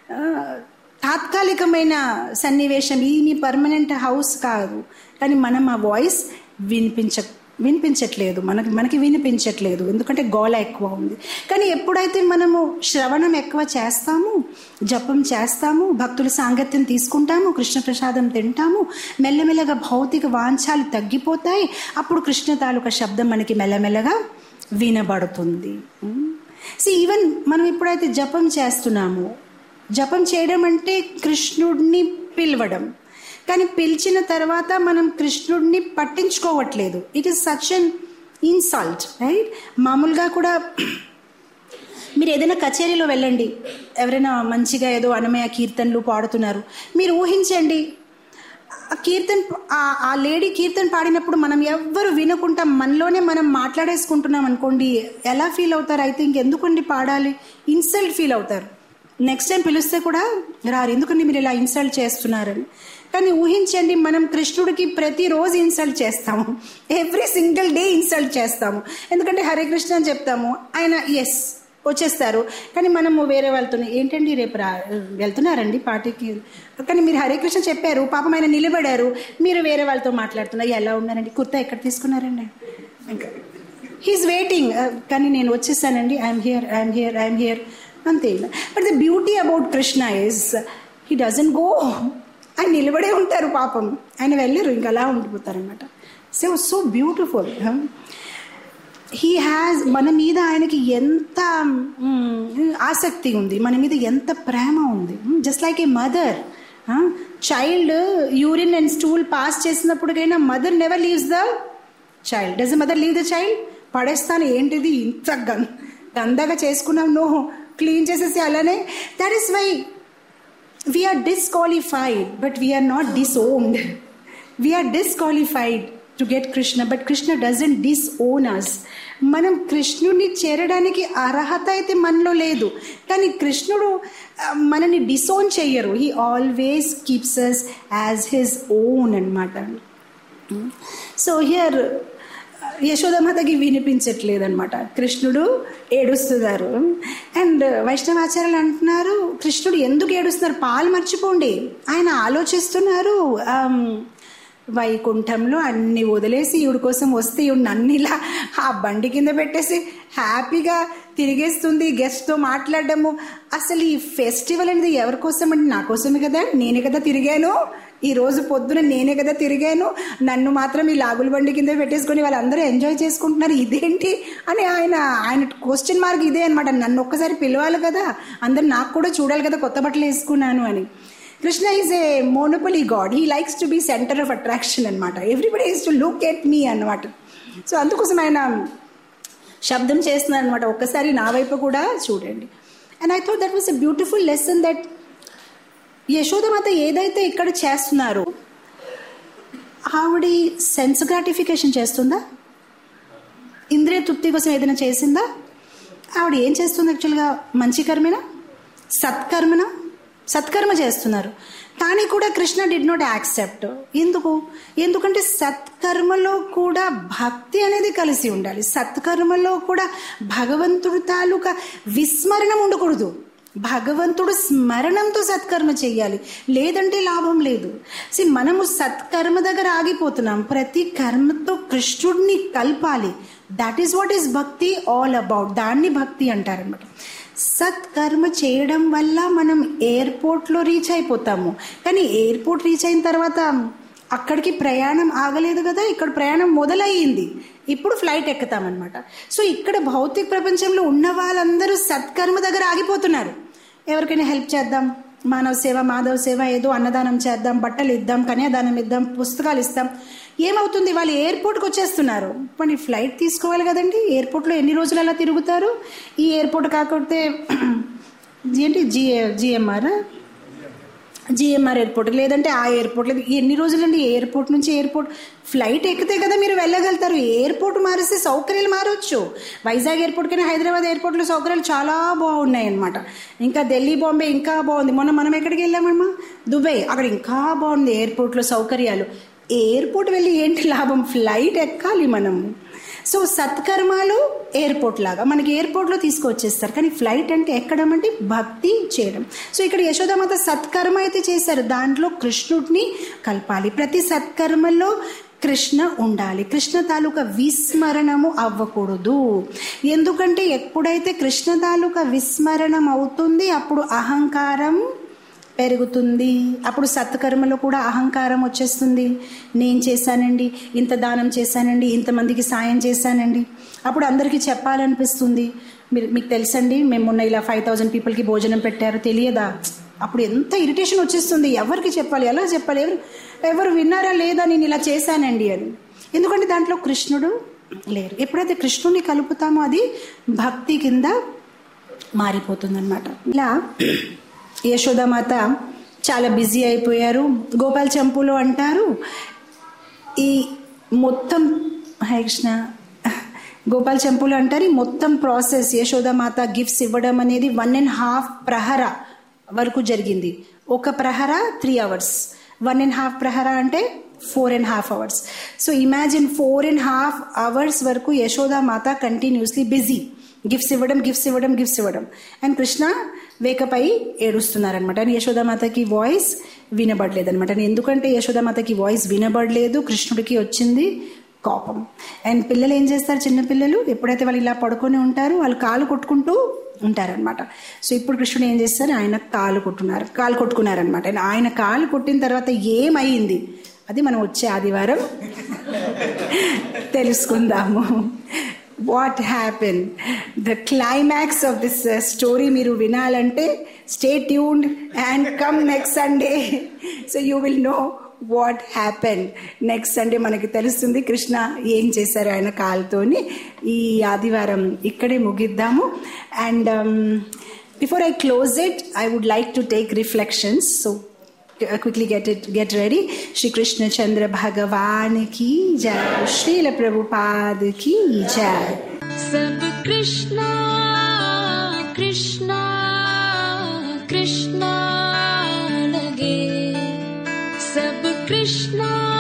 Speaker 1: తాత్కాలికమైన సన్నివేశం ఇది మీ పర్మనెంట్ హౌస్ కాదు కానీ మనం ఆ వాయిస్ వినిపించ వినిపించట్లేదు మనకి మనకి వినిపించట్లేదు ఎందుకంటే గోల ఎక్కువ ఉంది కానీ ఎప్పుడైతే మనము శ్రవణం ఎక్కువ చేస్తాము జపం చేస్తాము భక్తుల సాంగత్యం తీసుకుంటాము కృష్ణ ప్రసాదం తింటాము మెల్లమెల్లగా భౌతిక వాంఛాలు తగ్గిపోతాయి అప్పుడు కృష్ణ తాలూకా శబ్దం మనకి మెల్లమెల్లగా వినబడుతుంది సి ఈవెన్ మనం ఎప్పుడైతే జపం చేస్తున్నామో జపం చేయడం అంటే కృష్ణుడిని పిలవడం కానీ పిలిచిన తర్వాత మనం కృష్ణుడిని పట్టించుకోవట్లేదు it is such an insult right మామూలుగా కూడా మీరు ఏదైనా కచేరీలో వెళ్ళండి ఎవరైనా మంచిగా ఏదో అన్నమయ కీర్తనలు పాడుతున్నారు మీరు ఊహించండి ఆ కీర్తన్ ఆ లేడీ కీర్తన్ పాడినప్పుడు మనం ఎవ్వరు వినకుండా మనలోనే మనం మాట్లాడేసుకుంటున్నాం అనుకోండి ఎలా ఫీల్ అవుతారు అయితే ఇంకెందుకండి పాడాలి ఇన్సల్ట్ ఫీల్ అవుతారు నెక్స్ట్ టైం పిలిస్తే కూడా రారు ఎందుకండి మీరు ఇలా ఇన్సల్ట్ చేస్తున్నారని కానీ ఊహించండి మనం కృష్ణుడికి ప్రతిరోజు ఇన్సల్ట్ చేస్తాము ఎవ్రీ సింగిల్ డే ఇన్సల్ట్ చేస్తాము ఎందుకంటే హరే కృష్ణ అని చెప్తాము ఆయన ఎస్ వచ్చేస్తారు కానీ మనము వేరే వాళ్ళతో ఏంటండి రేపు రా వెళ్తున్నారండి పార్టీకి కానీ మీరు హరే కృష్ణ చెప్పారు పాపం ఆయన నిలబడారు మీరు వేరే వాళ్ళతో మాట్లాడుతున్నారు ఎలా ఉన్నారండి కుర్తా ఎక్కడ తీసుకున్నారండి ఇంకా హీస్ వెయిటింగ్ కానీ నేను వచ్చేసానండి I'm here I'm here I'm here అంతే but the beauty about Krishna is he doesn't go ఆయన నిలబడే ఉంటారు పాపం ఆయన వెళ్ళరు ఇంకా అలా ఉండిపోతారు అనమాట so so beautiful he has మన మీద ఆయనకి ఎంత ఆసక్తి ఉంది మన మీద ఎంత ప్రేమ ఉంది just like a mother child urine and stool pass చేసినప్పటికైనా mother never leaves the child does mother leave the child పడేస్తాను ఏంటిది ఇంత గన్ గందగా చేసుకున్నాం నో క్లీన్ చేసేసి అలానే that is why we're disqualified but we're not disowned we're disqualified to get Krishna but Krishna doesn't disown us మనం కృష్ణుడిని చేరడానికి అర్హత అయితే మనలో లేదు కానీ కృష్ణుడు మనని డిసోన్ చెయ్యరు he always keeps us as his own అనమాట సో హియర్ యశోదమాతకి వినిపించట్లేదు అనమాట కృష్ణుడు ఏడుస్తున్నారు అండ్ వైష్ణవాచార్యులు అంటున్నారు కృష్ణుడు ఎందుకు ఏడుస్తున్నారు పాలు మర్చిపోండి ఆయన ఆలోచిస్తున్నారు వైకుంఠంలో అన్ని వదిలేసి ఈవిడ కోసం వస్తే ఈవిడ నన్ను ఇలా ఆ బండి కింద పెట్టేసి హ్యాపీగా తిరిగేస్తుంది గెస్ట్తో మాట్లాడడము అసలు ఈ ఫెస్టివల్ అనేది ఎవరి కోసం అంటే నా కోసమే కదా నేనే కదా తిరిగాను ఈ రోజు పొద్దున నేనే కదా తిరిగాను నన్ను మాత్రం ఈ లాగుల బండి కింద పెట్టేసుకొని వాళ్ళందరూ ఎంజాయ్ చేసుకుంటున్నారు ఇదేంటి అని ఆయన ఆయన క్వశ్చన్ మార్క్ ఇదే అనమాట నన్ను ఒక్కసారి పిలవాలి కదా అందరు నాకు కూడా చూడాలి కదా కొత్త బట్టలు వేసుకున్నాను అని Krishna is a monopoly god he likes to be centre of attraction అనమాట everybody is to look at me అనమాట సో అందుకోసం ఆయన శబ్దం చేస్తున్నారు అనమాట ఒక్కసారి నా వైపు కూడా చూడండి and I thought that was a beautiful lesson that Yashodamata ఏదైతే ఇక్కడ చేస్తున్నారో ఆవిడ సెన్స్ గ్రాటిఫికేషన్ చేస్తుందా ఇంద్రియ తృప్తి కోసం ఏదైనా చేసిందా ఆవిడ ఏం చేస్తుంది యాక్చువల్గా మంచి కర్మేనా సత్కర్మనా సత్కర్మ చేస్తున్నారు కానీ కూడా కృష్ణ డిడ్ నాట్ యాక్సెప్ట్ ఎందుకు ఎందుకంటే సత్కర్మలో కూడా భక్తి అనేది కలిసి ఉండాలి సత్కర్మలో కూడా భగవంతుడు తాలూకా విస్మరణం ఉండకూడదు భగవంతుడు స్మరణంతో సత్కర్మ చేయాలి లేదంటే లాభం లేదు సి మనము సత్కర్మ దగ్గర ఆగిపోతున్నాం ప్రతి కర్మతో కృష్ణుడిని కలపాలి that is what is bhakti all about దాన్ని భక్తి అంటారనమాట సత్కర్మ చేయడం వల్ల మనం ఎయిర్పోర్ట్లో రీచ్ అయిపోతాము కానీ ఎయిర్పోర్ట్ రీచ్ అయిన తర్వాత అక్కడికి ప్రయాణం ఆగలేదు కదా ఇక్కడ ప్రయాణం మొదలయ్యింది ఇప్పుడు ఫ్లైట్ ఎక్కుతామన్నమాట సో ఇక్కడ భౌతిక ప్రపంచంలో ఉన్న వాళ్ళందరూ సత్కర్మ దగ్గర ఆగిపోతున్నారు ఎవరికైనా హెల్ప్ చేద్దాం మానవ సేవ మాధవ సేవ ఏదో అన్నదానం చేద్దాం బట్టలు ఇద్దాం కన్యాదానం ఇద్దాం పుస్తకాలు ఇస్తాం ఏమవుతుంది వాళ్ళు ఎయిర్పోర్ట్కి వచ్చేస్తున్నారు మరి ఫ్లైట్ తీసుకోవాలి కదండి ఎయిర్పోర్ట్లో ఎన్ని రోజులు అలా తిరుగుతారు ఈ ఎయిర్పోర్ట్ కాకపోతే ఏంటి జిఏ జిఎంఆర్ జిఎంఆర్ ఎయిర్పోర్ట్ లేదంటే ఆ ఎయిర్పోర్ట్లో ఎన్ని రోజులండి ఎయిర్పోర్ట్ నుంచి ఎయిర్పోర్ట్ ఫ్లైట్ ఎక్కితే కదా మీరు వెళ్ళగలుగుతారు ఎయిర్పోర్ట్ మారిస్తే సౌకర్యాలు మారవచ్చు వైజాగ్ ఎయిర్పోర్ట్ కన్నా హైదరాబాద్ ఎయిర్పోర్ట్లో సౌకర్యాలు చాలా బాగున్నాయి అనమాట ఇంకా ఢిల్లీ బాంబే ఇంకా బాగుంది మొన్న మనం ఎక్కడికి వెళ్ళామమ్మా దుబాయ్ అక్కడ ఇంకా బాగుంది ఎయిర్పోర్ట్లో సౌకర్యాలు ఎయిర్పోర్ట్ వెళ్ళి ఏంటి లాభం ఫ్లైట్ ఎక్కాలి మనము సో సత్కర్మాలు ఎయిర్పోర్ట్ లాగా మనకి ఎయిర్పోర్ట్లో తీసుకొచ్చేస్తారు కానీ ఫ్లైట్ అంటే ఎక్కడం అంటే భక్తి చేయడం సో ఇక్కడ యశోదామాత సత్కర్మ అయితే చేశారు దాంట్లో కృష్ణుడిని కలపాలి ప్రతి సత్కర్మలో కృష్ణ ఉండాలి కృష్ణ తాలూకా విస్మరణము అవ్వకూడదు ఎందుకంటే ఎప్పుడైతే కృష్ణ తాలూకా విస్మరణం అవుతుంది అప్పుడు అహంకారం పెరుగుతుంది అప్పుడు సత్కర్మలో కూడా అహంకారం వచ్చేస్తుంది నేను చేశానండి ఇంత దానం చేశానండి ఇంతమందికి సాయం చేశానండి అప్పుడు అందరికీ చెప్పాలనిపిస్తుంది మీరు మీకు తెలుసండి మేము మొన్న ఇలా ఫైవ్ థౌజండ్ పీపుల్కి భోజనం పెట్టారు తెలియదా అప్పుడు ఎంత ఇరిటేషన్ వచ్చేస్తుంది ఎవరికి చెప్పాలి ఎలా చెప్పాలి ఎవరు ఎవరు విన్నారా లేదా నేను ఇలా చేశానండి అని ఎందుకంటే దాంట్లో కృష్ణుడు లేరు ఎప్పుడైతే కృష్ణుడిని కలుపుతామో అది భక్తి కింద మారిపోతుందన్నమాట ఇలా యశోదామాత చాలా బిజీ అయిపోయారు గోపాల్ చంపులో అంటారు ఈ మొత్తం హై కృష్ణ గోపాల్ చంపులు అంటారు ఈ మొత్తం ప్రాసెస్ యశోదామాత గిఫ్ట్స్ ఇవ్వడం అనేది వన్ అండ్ హాఫ్ ప్రహర వరకు జరిగింది ఒక ప్రహర three hours one and half ప్రహర అంటే four and half hours so imagine four and half hours వరకు యశోదామాత కంటిన్యూస్లీ బిజీ గిఫ్ట్స్ ఇవ్వడం గిఫ్ట్స్ ఇవ్వడం గిఫ్ట్స్ ఇవ్వడం అండ్ కృష్ణ వేకపై ఏడుస్తున్నారనమాట అండ్ యశోదామాతకి వాయిస్ వినబడలేదనమాట ఎందుకంటే యశోదామాతకి వాయిస్ వినబడలేదు కృష్ణుడికి వచ్చింది కోపం అండ్ పిల్లలు ఏం చేస్తారు చిన్న పిల్లలు ఎప్పుడైతే వాళ్ళు ఇలా పడుకొని ఉంటారో వాళ్ళు కాలు కొట్టుకుంటూ ఉంటారనమాట సో ఇప్పుడు కృష్ణుడు ఏం చేస్తారు ఆయన కాలు కొట్టున్నారు కాలు కొట్టుకున్నారనమాట అండ్ ఆయన కాలు కొట్టిన తర్వాత ఏమైంది అది మనం వచ్చే ఆదివారం తెలుసుకుందాము what happen the climax of this story మీరు వినాలంటే stay tuned and come next Sunday so you will know what happen next Sunday మనకి తెలుస్తుంది కృష్ణ ఏం చేశారు ఆయన కాలుతోని ఈ ఆదివారం ఇక్కడే ముగిద్దాము and before I close it I would like to take reflections so quickly get it get ready Shri Krishna Chandra भगवान की जय श्रील प्रभुपाद की जय
Speaker 2: सब कृष्णा कृष्णा कृष्णा लगे सब कृष्णा